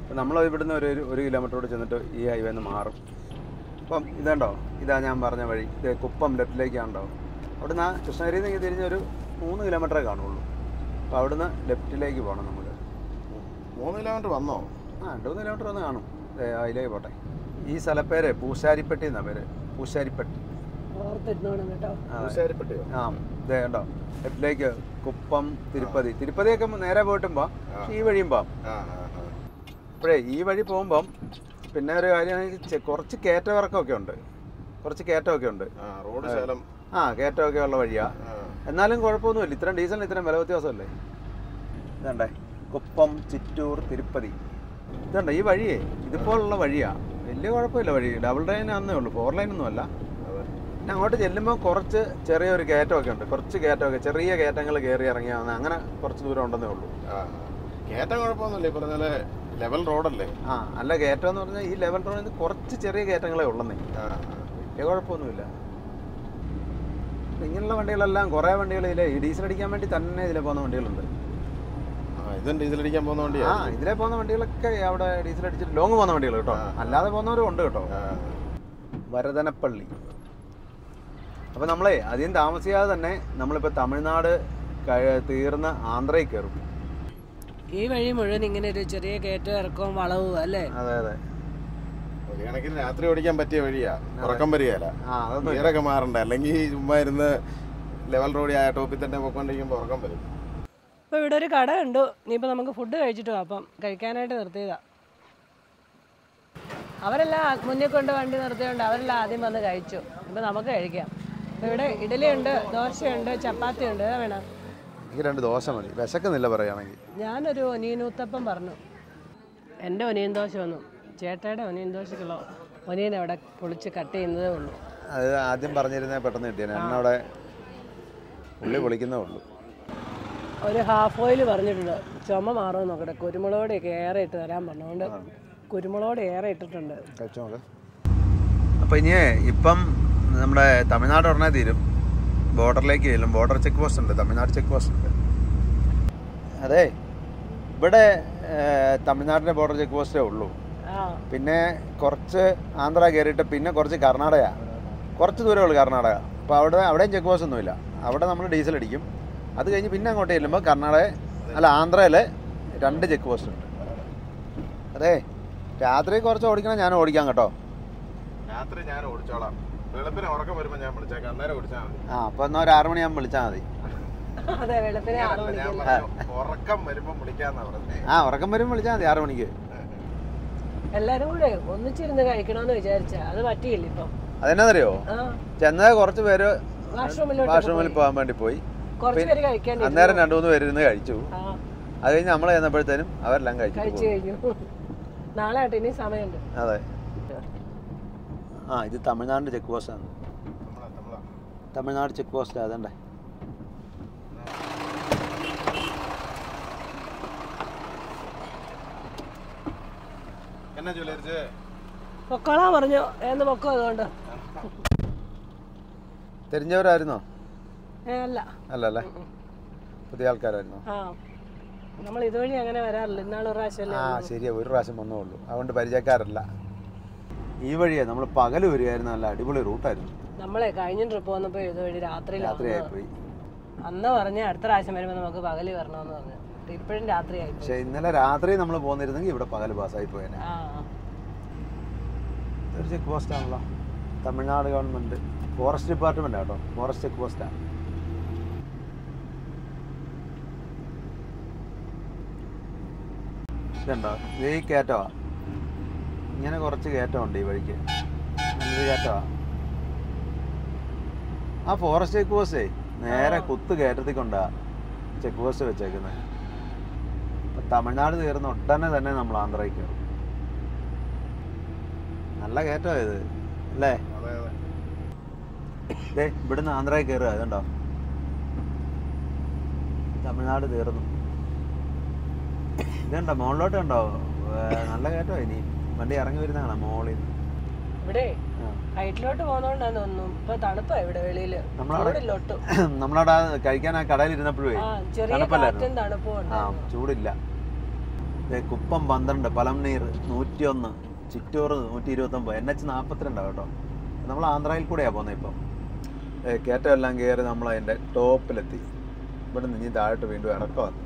അപ്പം നമ്മൾ ഇവിടുന്ന് ഒരു ഒരു കിലോമീറ്ററോട് ചെന്നിട്ട് ഈ ഹൈവേ നിന്ന് മാറും അപ്പം ഇതുണ്ടോ ഇതാ ഞാൻ പറഞ്ഞ വഴി ഇത് കുപ്പം ലെഫ്റ്റിലേക്കാണോ അവിടുന്ന് കൃഷ്ണഗിരിയിൽ നിന്ന് തിരിഞ്ഞൊരു മൂന്ന് കിലോമീറ്ററേ കാണുള്ളൂ അപ്പോൾ അവിടുന്ന് ലെഫ്റ്റിലേക്ക് പോകണം നമുക്ക്
മൂന്ന് കിലോമീറ്റർ വന്നോ
ആ രണ്ട് മൂന്ന് കിലോമീറ്റർ ഒന്ന് കാണും ദേ, അതിലേക്ക് പോട്ടെ ഈ സ്ഥലപ്പേര് പൂശാരിപ്പെട്ടി എന്നാ പേര് പൂശാരിപ്പെട്ടി
ഓർത്തിരുന്നോണം കേട്ടോ
ആ,
പൂശാരിപ്പെട്ടിയോ
ആ ഇതേ കണ്ടോ ലെഫ്റ്റിലേക്ക് കുപ്പം തിരുപ്പതി തിരുപ്പതിയൊക്കെ നേരെ പോയിട്ടും പോവാം ഈ വഴിയും പോവാം
ആ ആ ആ
അപ്പോഴേ ഈ വഴി പോകുമ്പം പിന്നെ ഒരു കാര്യമാണെങ്കിൽ ചെ- കുറച്ച് കയറ്റമിറക്കമൊക്കെ ഉണ്ട് കുറച്ച് കയറ്റമൊക്കെ ഉണ്ട്
ആ റോഡ് ശകലം
ആ കയറ്റമൊക്കെ ഉള്ള വഴിയാ
ആ,
എന്നാലും കുഴപ്പമൊന്നുമില്ല ഇത്രയും ഡീസലിന് ഇത്രയും വില വ്യത്യാസമല്ലേ ഇതണ്ടേ കുപ്പം ചിറ്റൂർ തിരുപ്പതി ഇതുണ്ട് ഈ വഴിയേ ഇതുപോലുള്ള വഴിയാ വലിയ കുഴപ്പമില്ല വഴി ഡബിൾ ലൈൻ ആണെന്നേ ഉള്ളൂ ഫോർ ലൈൻ ഒന്നും അല്ല
അതെ.
പിന്നെ അങ്ങോട്ട് ചെല്ലുമ്പോൾ കുറച്ച് ചെറിയൊരു കയറ്റമൊക്കെ ഉണ്ട് കുറച്ച് കയറ്റമൊക്കെ ചെറിയ കയറ്റങ്ങൾ കയറി ഇറങ്ങിയാൽ അങ്ങനെ കുറച്ച് ദൂരം ഉണ്ടെന്നേ ഉള്ളൂ
ആ, ആ. കയറ്റം കുഴപ്പമൊന്നുമില്ല ഈ പറഞ്ഞ പോലെ ലെവൽ റോഡല്ലേ
ആ അല്ല കയറ്റം എന്ന് പറഞ്ഞാൽ ഈ ലെവൽ റോഡിൽ നിന്ന് കുറച്ച് ചെറിയ കയറ്റങ്ങളേ ഉള്ളന്നേ
ആ, ആ.
വലിയ കുഴപ്പമൊന്നുമില്ല ഇങ്ങനെയുള്ള വണ്ടികളെല്ലാം കുറേ വണ്ടികൾ ഇതിലെ ഈ ഡീസൽ അടിക്കാൻ വേണ്ടി തന്നെ ഇതിലെ പോകുന്ന വണ്ടികളുണ്ട്
ആ ഇതും ഡീസൽ അടിക്കാൻ പോകുന്ന വണ്ടിയാ
ആ ഇതിലെ പോകുന്ന വണ്ടികളൊക്കെ അവിടെ ഡീസൽ അടിച്ചിട്ട് ലോങ് പോകുന്ന വണ്ടികൾ കേട്ടോ
ആ.
അല്ലാതെ പോകുന്നവരും ഉണ്ട് കേട്ടോ
ആ,
വരദനപ്പള്ളി അപ്പോൾ നമ്മളെ അധികം താമസിയാതെ തന്നെ നമ്മളിപ്പോൾ തമിഴ്നാട് കഴി- തീർന്ന് ആന്ധ്രയിൽ കയറും
ഈ വഴി മുഴുവൻ ഇങ്ങനെ ഒരു ചെറിയ കയറ്റം ഇറക്കവും വളവും അല്ലേ
അതെ അതെ
ഒരു കണക്കിന് രാത്രി ഓടിക്കാൻ പറ്റിയ വഴിയാ ഉറക്കം വരികയല്ല
ആ അതൊന്നും
ഗിയറൊക്കെ മാറണ്ട അല്ലെങ്കിൽ ചുമ്മാ ഇരുന്ന് ലെവൽ റോഡിൽ ആ ടോപ്പിൽ തന്നെ പോയിക്കൊണ്ടിരിക്കുമ്പോൾ ഉറക്കം വരും
അപ്പോൾ ഇവിടെ ഒരു കട ഉണ്ട് ഇനിയിപ്പോൾ നമുക്ക് ഫുഡ് കഴിച്ചിട്ട് പോകാം അപ്പം കഴിക്കാനായിട്ട് നിർത്തിയതാ അവരെല്ലാം മുന്നിൽ കൊണ്ട് വണ്ടി നിർത്തിയോണ്ട് അവരെല്ലാം ആദ്യം വന്ന് കഴിച്ചു ഇപ്പം നമുക്ക് കഴിക്കാം അപ്പോൾ ഇവിടെ ഇഡലിയുണ്ട് ദോശയുണ്ട് ചപ്പാത്തിയുണ്ട് ഏതാ വേണം
എനിക്ക് രണ്ട് ദോശ മതി വിശക്കുന്നില്ല പറയുകയാണെങ്കിൽ
ഞാനൊരു ഒനിയനൂത്തപ്പം പറഞ്ഞു എൻ്റെ ഒനിയൻ ദോശ വന്നു ചേട്ടയുടെ ഒനിയൻ ദോശക്കുള്ള ഒനിയൻ അവിടെ പൊളിച്ച് കട്ട് ചെയ്യുന്നതേ ഉള്ളൂ
അത് ആദ്യം പറഞ്ഞിരുന്നേ പെട്ടെന്ന് കിട്ടിയാണ് എന്നെ അവിടെ ഉള്ളി പൊളിക്കുന്നേ ഉള്ളൂ
ഒരു ഹാഫ് ഓയിൽ പറഞ്ഞിട്ടുണ്ട് ചുമ മാറുമെന്ന് നോക്കട്ടെ കുരുമുളകോടെയൊക്കെ ഏറെ ഇട്ട് തരാൻ പറഞ്ഞുകൊണ്ട് കുരുമുളകോടെ ഏറെ ഇട്ടിട്ടുണ്ട്
കഴിച്ചു നോക്ക് അപ്പോൾ ഇനി ഇപ്പം നമ്മുടെ തമിഴ്നാട് ഉടനെ തീരും ബോർഡറിലേക്ക് ചെല്ലും ബോർഡർ ചെക്ക് പോസ്റ്റ് ഉണ്ട് തമിഴ്നാട് ചെക്ക് പോസ്റ്റ് ഉണ്ട് അതെ ഇവിടെ ഏഹ്, തമിഴ്നാടിൻ്റെ ബോർഡർ ചെക്ക് പോസ്റ്റേ ഉള്ളൂ
ആ
പിന്നെ കുറച്ച് ആന്ധ്ര കയറിയിട്ട് പിന്നെ കുറച്ച് കർണാടക കുറച്ച് ദൂരമേ ഉള്ളൂ കർണാടക അപ്പോൾ അവിടെ അവിടെയും ചെക്ക് പോസ്റ്റ് ഒന്നുമില്ല അവിടെ നമ്മൾ ഡീസൽ അടിക്കും അത് കഴിഞ്ഞ് പിന്നെ അങ്ങോട്ട് ചെല്ലുമ്പോൾ കർണാടക അല്ല ആന്ധ്രയിൽ രണ്ട് ചെക്ക് പോസ്റ്റ് ഉണ്ട് അതെ രാത്രി കുറച്ച് ഓടിക്കണം ഞാൻ ഓടിക്കാം കേട്ടോ
രാത്രി ഞാൻ ഓടിച്ചോളാം വെളുപ്പിന് ഉറക്കം വരുമ്പോൾ ഞാൻ വിളിച്ചേക്കാം അന്നേരം ഓടിച്ചാൽ മതി
ആ അപ്പോൾ എന്നാൽ ഒരു ആറ് മണിയാകുമ്പോൾ വിളിച്ചാൽ മതി
അതെ വെളുപ്പിനെ ആറ്
അല്ല, ഞാൻ
മണിക്കല്ലേ
പറഞ്ഞു, ഉറക്കം വരുമ്പോൾ വിളിക്കാന്നാ പറഞ്ഞേ
ആ ഉറക്കം വരുമ്പോൾ വിളിച്ചാൽ മതി ആറ് മണിക്ക്
എല്ലാരും കൂടെ ഒന്നിച്ചിരുന്ന് കഴിക്കണമെന്ന് വിചാരിച്ച അത് പറ്റിയില്ല ഇപ്പം
അതെന്നറിയോ
ആ
ചെന്നത് കുറച്ച് പേര്
വാഷ്റൂമിലോട്ട്
വാഷ്റൂമിൽ പോകാൻ വേണ്ടി പോയി
കുറച്ച് പേര് കഴിക്കാൻ
അന്നേരം രണ്ടു മൂന്ന് പേര് ഇരുന്ന് കഴിച്ചു
ആ
അത് കഴിഞ്ഞ് നമ്മൾ ചെന്നപ്പോഴത്തേനും അവരെല്ലാം കഴിച്ചു
കഴിച്ചു കഴിഞ്ഞു നാളെ ആട്ടെ ഇനി സമയമുണ്ട്
അതെ ആ ഇത് തമിഴ്നാടിൻ്റെ ചെക്ക് പോസ്റ്റാണ്
നമ്മളാ നമ്മളാ
തമിഴ്നാട് ചെക്ക് പോസ്റ്റ് അതണ്ടേ
എന്നാ ജോലി
പൊക്കോളാൻ പറഞ്ഞു എന്ന് പൊക്കോ അതുകൊണ്ട്
தெரிஞ்சவராയിരുന്നോ
ഏ, അല്ല
അല്ല അല്ലേ പുതിയ ആൾക്കാരായിരുന്നോ
ആ നമ്മൾ ഇതുവഴി അങ്ങനെ വരാറില്ല ഇന്നാൾ ഒരു പ്രാവശ്യമല്ലേ
ആ ശരിയാ ഒരു പ്രാവശ്യം വന്നേ ഉള്ളൂ അതുകൊണ്ട് പരിചയക്കാരല്ല ഈ വഴിയാ നമ്മൾ പകൽ വരികയായിരുന്നു നല്ല അടിപൊളി റൂട്ടായിരുന്നു
നമ്മളെ കഴിഞ്ഞ ട്രിപ്പ് വന്നപ്പോൾ ഇതുവഴി രാത്രിയിലാണ്
രാത്രിയായിപ്പോയി
അന്ന് പറഞ്ഞ് അടുത്ത പ്രാവശ്യം വരുമ്പോൾ നമുക്ക് പകല് വരണമെന്ന് പറഞ്ഞു ഇപ്പോഴും രാത്രിയായി
പക്ഷെ ഇന്നലെ രാത്രി നമ്മൾ പോന്നിരുന്നെങ്കിൽ ഇവിടെ പകൽ പാസ്സായി പോയേനെ
ആ
ഒരു ചെക്ക് പോസ്റ്റ് ആണല്ലോ തമിഴ്നാട് ഗവൺമെന്റ് ഫോറസ്റ്റ് ഡിപ്പാർട്ട്മെന്റ് കേട്ടോ ഫോറസ്റ്റ് ചെക്ക് പോസ്റ്റാണ് ഇതുണ്ടോ ഇത് ഈ കയറ്റമാ ഇങ്ങനെ കുറച്ച് കയറ്റമുണ്ട് ഈ വഴിക്ക് നല്ലൊരു കയറ്റമാ ആ ഫോറസ്റ്റ് ചെക്ക് പോസ്റ്റേ നേരെ കുത്ത് കയറ്റത്തിൽ കൊണ്ടാ ചെക്ക് പോസ്റ്റ് വെച്ചേക്കുന്നത് അപ്പൊ തമിഴ്നാട് തീർന്ന ഉടനെ തന്നെ നമ്മൾ ആന്ധ്രയ്ക്ക് കയറും നല്ല കയറ്റമാ ഇത് അല്ലേ
അതെ അതെ
ദേ ഇവിടുന്ന് ആന്ധ്രയിൽ കയറുക അതുണ്ടോ തമിഴ്നാട് തീർന്നു ഇതുണ്ടോ മുകളിലോട്ട് കണ്ടോ ഏ, നല്ല കയറ്റോ ഇനി വണ്ടി ഇറങ്ങി വരുന്നതാണ് മോളിൽ നിന്ന്
ഇവിടെ
ആ.
ഹൈറ്റിലോട്ട് പോകുന്നോണ്ടാന്ന് തോന്നുന്നു ഇപ്പൊ തണുപ്പാ ഇവിടെ വെളിയില്
നമ്മളവിടെ
ചൂടില്ലോട്ട്
നമ്മളവിടെ ആ കഴിക്കാൻ ആ കടയിൽ ഇരുന്നപ്പോഴേ
ആ ചെറിയ
തണുപ്പല്ലായിരുന്നോ?
കാറ്റും തണുപ്പും
ആ
ഉണ്ടായിരുന്നു
ചൂടില്ല ദേ കുപ്പം പന്ത്രണ്ട് പലംനീർ നൂറ്റിയൊന്ന് ചിറ്റൂർ നൂറ്റി ഇരുപത്തൊമ്പത് എൻ എച്ച് നാൽപ്പത്തിരണ്ടാണ് കേട്ടോ നമ്മൾ ആന്ധ്രയിൽ കൂടെയാണ് പോകുന്നത് ഇപ്പം ഏ, കയറ്റം എല്ലാം കയറി നമ്മൾ അതിൻ്റെ ടോപ്പിലെത്തി ഇവിടെ നിന്ന് ഇനി താഴോട്ട് വീണ്ടും ഇറക്കമാണ്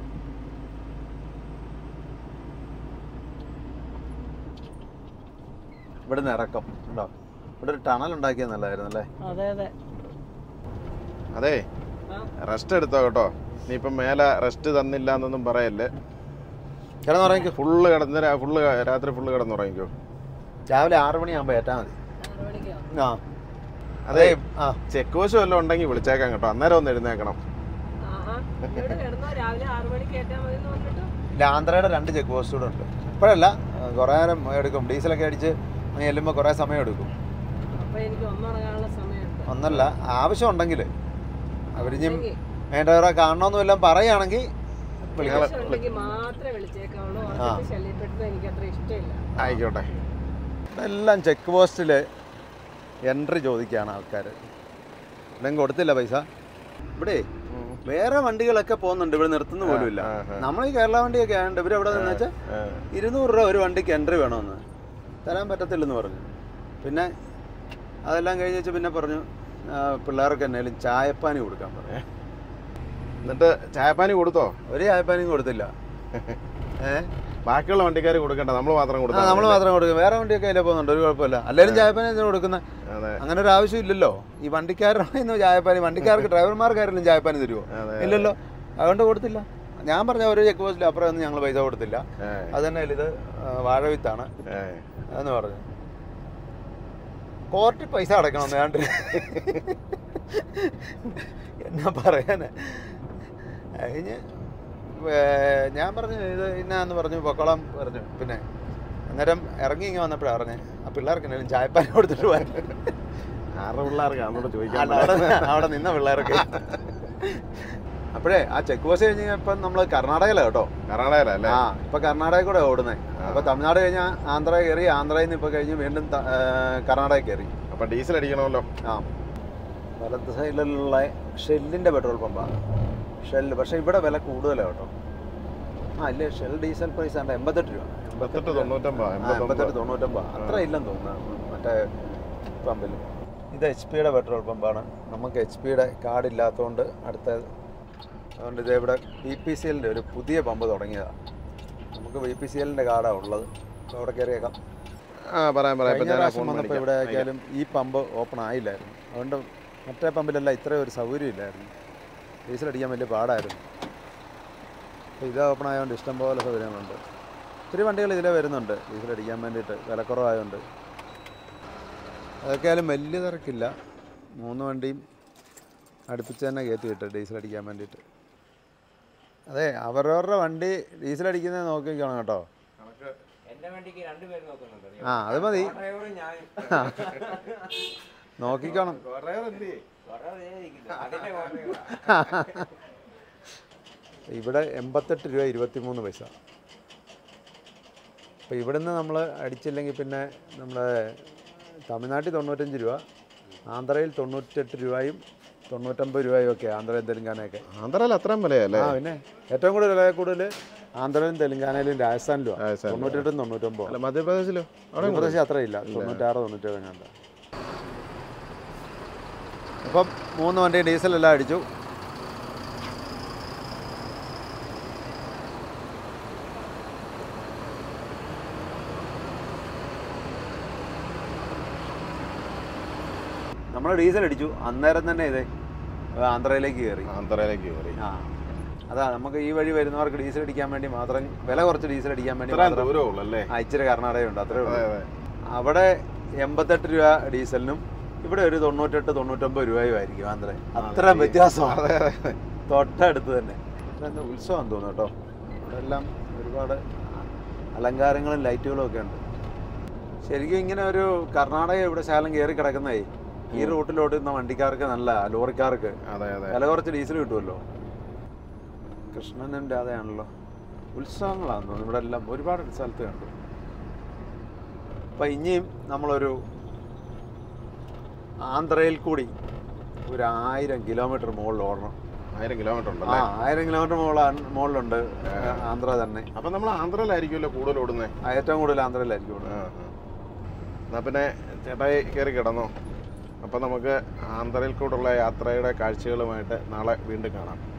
ഇവിടെ നിന്ന് ഇറക്കം ഉണ്ടോ ഇവിടെ ഒരു ടണൽ ഉണ്ടാക്കിയത് നല്ലതായിരുന്നു അല്ലേ
അതെ അതെ
അതെ
ആ.
റെസ്റ്റ് എടുത്തോ കേട്ടോ നീ ഇപ്പം മേലെ റെസ്റ്റ് തന്നില്ല എന്നൊന്നും പറയല്ലേ
കിടന്നുറങ്ങിക്കോ
ഫുള്ള് കിടന്ന് രാ- ഫുള്ള് ക- രാത്രി ഫുള്ള് കിടന്നുറങ്ങിക്കോ
രാവിലെ ആറ് മണിയാകുമ്പോൾ ഏറ്റാൽ മതി
ആറ് മണിക്കോ
ആ
അതെ
ആ
ചെക്ക് പോസ്റ്റ് വല്ലതും ഉണ്ടെങ്കിൽ വിളിച്ചേക്കാം കേട്ടോ അന്നേരം ഒന്ന് എഴുന്നേക്കണം
ആഹാ ഇവിടെ കിടന്നോ രാവിലെ ആറ് മണിക്ക് കയറ്റാൽ മതി എന്ന് പറഞ്ഞിട്ട്
ഇല്ല ആന്ധ്രയുടെ രണ്ട് ചെക്ക് പോസ്റ്റ് കൂടെ ഉണ്ട് ഇപ്പോഴല്ല കുറേ നേരം എടുക്കും ഡീസലൊക്കെ അടിച്ച് അങ്ങ് ചെല്ലുമ്പോൾ കുറേ സമയം എടുക്കും
അപ്പൊ എനിക്ക് ഒന്നുറങ്ങാനുള്ള സമയമുണ്ട്
ഒന്നല്ല ആവശ്യം ഉണ്ടെങ്കിൽ അവരിഞ്ഞും
ഉണ്ടെങ്കി,
വേണ്ടവരെ കാണണമെന്നും എല്ലാം പറയുകയാണെങ്കിൽ വിളിക്കാം
ആവശ്യം ഉണ്ടെങ്കിൽ മാത്രമേ വിളിച്ചേക്കാവുള്ളൂ ഉറക്കത്തിൽ ശല്യപ്പെടുന്നത് എനിക്ക് അത്ര ഇഷ്ടമില്ല
ആയിക്കോട്ടെ
എല്ലാം ചെക്ക് പോസ്റ്റിൽ എൻട്രി ചോദിക്കുകയാണ് ആൾക്കാർ ഇവിടെ കൊടുത്തില്ല പൈസ ഇവിടെ വേറെ വണ്ടികളൊക്കെ പോകുന്നുണ്ട് ഇവിടെ നിർത്തുന്ന പോലും ഇല്ല
ആ, ആ.
നമ്മൾ ഈ കേരള വണ്ടിയൊക്കെ ആയതുകൊണ്ട് ഇവർ എവിടെ നിന്ന് വെച്ചാൽ
ആ.
ഇരുന്നൂറ് രൂപ ഒരു വണ്ടിക്ക് എൻട്രി വേണമെന്ന് തരാൻ പറ്റത്തില്ലെന്ന് പറഞ്ഞു പിന്നെ അതെല്ലാം കഴിഞ്ഞ് വെച്ച് പിന്നെ പറഞ്ഞു ആ, പിള്ളേർക്ക് എന്നാലും ചായപ്പാനി കൊടുക്കാൻ പറഞ്ഞു
എന്നിട്ട് ചായപ്പാനി കൊടുത്തോ
ഒരു ചായപ്പാനിയും കൊടുത്തില്ല ഏ
ബാക്കിയുള്ള വണ്ടിക്കാർ കൊടുക്കണ്ട നമ്മൾ മാത്രം
ആ
കൊടുത്താൽ
നമ്മൾ മാത്രം കൊടുക്കും വേറെ വണ്ടിയൊക്കെ അതിലെ പോകുന്നുണ്ട് ഒരു കുഴപ്പമില്ല എല്ലാവരും ചായപ്പാനി എന്തിനാ കൊടുക്കുന്നത്
അതെ
അങ്ങനെ ഒരു ആവശ്യം ഇല്ലല്ലോ ഈ വണ്ടിക്കാരുടെ ചായപ്പാനി വണ്ടിക്കാർക്ക് ഡ്രൈവർമാർക്കാരെങ്കിലും ചായപ്പാനി തരുമോ
അതെ.
ഇല്ലല്ലോ അതുകൊണ്ട് കൊടുത്തില്ല ഞാൻ പറഞ്ഞ ഒരു ചെക്ക് പോസ്റ്റിൽ അപ്പുറം ഒന്നും ഞങ്ങൾ പൈസ കൊടുത്തില്ല
ഏ,
അത് തന്നെ ഇത് ആ, വാഴവിത്താണ്
ഏ.
എന്ന് പറഞ്ഞു കോർട്ടിൽ പൈസ അടക്കണം വേണ്ട എന്നാ പറയാന് കഴിഞ്ഞ് വേ- ഞാൻ പറഞ്ഞു ഇത് ഇന്നാന്ന് പറഞ്ഞു പൊക്കോളം പറഞ്ഞു പിന്നെ അന്നേരം ഇറങ്ങി ഇങ്ങനെ വന്നപ്പോഴാണ് പറഞ്ഞേ ആ പിള്ളേർക്ക് എന്തെങ്കിലും ചായപ്പാൻ കൊടുത്തിട്ട് പോകാൻ
ആരുടെ പിള്ളേർക്ക് അന്നോട് ചോദിക്കാൻ
അല്ല, അവിടെ അവിടെ നിന്ന പിള്ളേർക്ക് അപ്പോഴേ ആ ചെക്ക് പോസ്റ്റ് കഴിഞ്ഞ് ഇപ്പം നമ്മൾ കർണാടകയിലാണ് കേട്ടോ
കർണാടകയിലല്ലേ
ആ ഇപ്പൊ കർണാടക കൂടെ ഓടുന്നത് അപ്പൊ തമിഴ്നാട് കഴിഞ്ഞാൽ ആന്ധ്ര കയറി ആന്ധ്രയിൽ നിന്ന് ഇപ്പൊ കഴിഞ്ഞ് വീണ്ടും ത- ഏ, കർണാടക കയറി
അപ്പൊ ഡീസൽ അടിക്കണമല്ലോ
ആ വലത്ത് സൈഡിലുള്ള ഷെല്ലിന്റെ പെട്രോൾ പമ്പാണ് ഷെല്ല് പക്ഷെ ഇവിടെ വില കൂടുതലാണ് കേട്ടോ ആ ഇല്ലേ ഷെൽ ഡീസൽ പ്രൈസ് ആണ് എൺപത്തെട്ട് രൂപ
എൺപത്തെട്ട് തൊണ്ണൂറ്റൊമ്പത്
ആ, എൺപത്തെട്ട്
എൺപത്തൊമ്പത്
തൊണ്ണൂറ്റൊമ്പത് അത്ര ഇല്ലെന്ന് തോന്നുന്നു മറ്റേ പമ്പിൽ ഇത് എച്ച് പിയുടെ പെട്രോൾ പമ്പാണ് നമുക്ക് എച്ച് പിയുടെ കാർഡ് ഇല്ലാത്തതുകൊണ്ട് അടുത്ത അതുകൊണ്ട് ഇത് ഇവിടെ ബി പി സി എല്ലിൻ്റെ ഒരു പുതിയ പമ്പ് തുടങ്ങിയതാണ് നമുക്ക് ബി പി സി എല്ലിൻ്റെ കാർഡാണ് ഉള്ളത് അപ്പോൾ അവിടെ കയറിയേക്കാം
ആ പറയാം പറയാം ഇപ്പൊ
കഴിഞ്ഞ
ഞാൻ ആ
പ്രാവശ്യം
ഫോൺ
വന്നപ്പോൾ
മേടിക്കാം.
ഇവിടെ ആക്കിയാലും ഈ പമ്പ് ഓപ്പൺ ആയില്ലായിരുന്നു അതുകൊണ്ട് മറ്റേ പമ്പിലെല്ലാം ഇത്രയും ഒരു സൗകര്യം ഇല്ലായിരുന്നു ഡീസൽ അടിക്കാൻ വലിയ പാടായിരുന്നു അപ്പോൾ ഇത് ഓപ്പൺ ആയതുകൊണ്ട് ഇഷ്ടംപോലെ സൗകര്യങ്ങളുണ്ട് ഒത്തിരി വണ്ടികൾ ഇതിലെ വരുന്നുണ്ട് ഡീസൽ അടിക്കാൻ വേണ്ടിയിട്ട് വിലക്കുറവായതുകൊണ്ട് അതൊക്കെ ആയാലും വലിയ തിരക്കില്ല മൂന്ന് വണ്ടിയും അടുപ്പിച്ച് തന്നെ കയറ്റി കിട്ടും ഡീസൽ അടിക്കാൻ വേണ്ടിയിട്ട് അതെ അവരവരുടെ വണ്ടി ഡീസൽ അടിക്കുന്നത് നോക്കിക്കണം കേട്ടോ
എന്റെ വണ്ടിക്ക് രണ്ടുപേര് നോക്കുന്നുണ്ട്
ആ അത് മതി
ഡ്രൈവറും ഞാൻ
നോക്കിക്കണം
കുറേ നേരം ഇരിക്കുന്നു. അതിന്റെ കുറേ
ഇവിടെ എൺപത്തെട്ട് രൂപ ഇരുപത്തിമൂന്ന് പൈസ അപ്പോൾ ഇവിടുന്ന് നമ്മൾ അടിച്ചില്ലെങ്കിൽ പിന്നെ നമ്മുടെ തമിഴ്നാട്ടിൽ തൊണ്ണൂറ്റഞ്ച് രൂപ ആന്ധ്രയിൽ തൊണ്ണൂറ്റെട്ട് രൂപയും തൊണ്ണൂറ്റമ്പത് രൂപയും ഒക്കെ ആന്ധ്രയും തെലുങ്കാനയൊക്കെ
ആന്ധ്രയിൽ അത്രയും വിലയല്ലേ
ആ പിന്നെ ഏറ്റവും കൂടുതൽ വില കൂടുതൽ ആന്ധ്രയിലും തെലുങ്കാനയിലും രാജസ്ഥാനിലും
രാജസ്ഥാനിലും.
തൊണ്ണൂറ്റെട്ടും തൊണ്ണൂറ്റൊമ്പതും
അല്ല മധ്യപ്രദേശിലോ അവിടെ
മധ്യപ്രദേശ് അത്രയില്ല തൊണ്ണൂറ്റാറ് തൊണ്ണൂറ്റേഴ് കണ്ട അപ്പം മൂന്ന് വണ്ടി ഡീസലെല്ലാം അടിച്ചു നമ്മൾ ഡീസൽ അടിച്ചു അന്നേരം തന്നെ ഇത് ആന്ധ്രയിലേക്ക് കയറി
ആന്ധ്രയിലേക്ക് കയറി
ആ അതാ നമുക്ക് ഈ വഴി വരുന്നവർക്ക് ഡീസൽ അടിക്കാൻ വേണ്ടി മാത്രം വില കുറച്ച് ഡീസൽ അടിക്കാൻ വേണ്ടി
ഇത്രയും
മാത്രം
ദൂരമേ ഉള്ളൂ അല്ലേ
ആ, ഇച്ചിരി കർണാടകയുണ്ട് അത്രേ
അതെ
ഉള്ളൂ
അതെ
അവിടെ എൺപത്തെട്ട് രൂപ ഡീസലിനും ഇവിടെ ഒരു തൊണ്ണൂറ്റെട്ട് തൊണ്ണൂറ്റൊമ്പത് രൂപയും ആയിരിക്കും ആന്ധ്ര അത്ര വ്യത്യാസമാണ് തൊട്ടടുത്ത് തന്നെ ഇതെന്താ ഉത്സവം തോന്നുന്നു കേട്ടോ ഇവിടെ എല്ലാം ഒരുപാട് അലങ്കാരങ്ങളും ലൈറ്റുകളും ഒക്കെ ഉണ്ട് ശരിക്കും ഇങ്ങനെ ഒരു കർണാടക ഇവിടെ ശാലം കയറി കിടക്കുന്നേ ഈ റൂട്ടിലോട്ടുന്ന വണ്ടിക്കാർക്ക് നല്ല ലോറിക്കാർക്ക്
അതെ അതെ
വില കുറച്ച് ഡീസൽ കിട്ടുമല്ലോ കൃഷ്ണനും രാധയാണല്ലോ ഉത്സവങ്ങളാണെന്ന് തോന്നുന്നു ഇവിടെ എല്ലാം ഒരുപാട് സ്ഥലത്ത് കണ്ടു അപ്പം ഇനിയും നമ്മളൊരു ആന്ധ്രയിൽ കൂടി ഒരു ആയിരം കിലോമീറ്റർ മുകളിൽ ഓടണം
ആയിരം കിലോമീറ്റർ
ആ
ഉണ്ടല്ലേ
ആയിരം കിലോമീറ്റർ മുകളിലാണ് മുകളിലുണ്ട് ആന്ധ്ര തന്നെ
അപ്പൊ നമ്മൾ ആന്ധ്രയിലായിരിക്കുമല്ലോ കൂടുതൽ ഓടുന്നത്
ആ, ഏറ്റവും കൂടുതൽ ആന്ധ്രയിലായിരിക്കും ഇവിടെ.
എന്നാ പിന്നെ ചേട്ടായി കയറി കിടന്നോ അപ്പൊ നമുക്ക് ആന്ധ്രയിൽ കൂടെയുള്ള യാത്രയുടെ കാഴ്ചകളുമായിട്ട് നാളെ വീണ്ടും കാണാം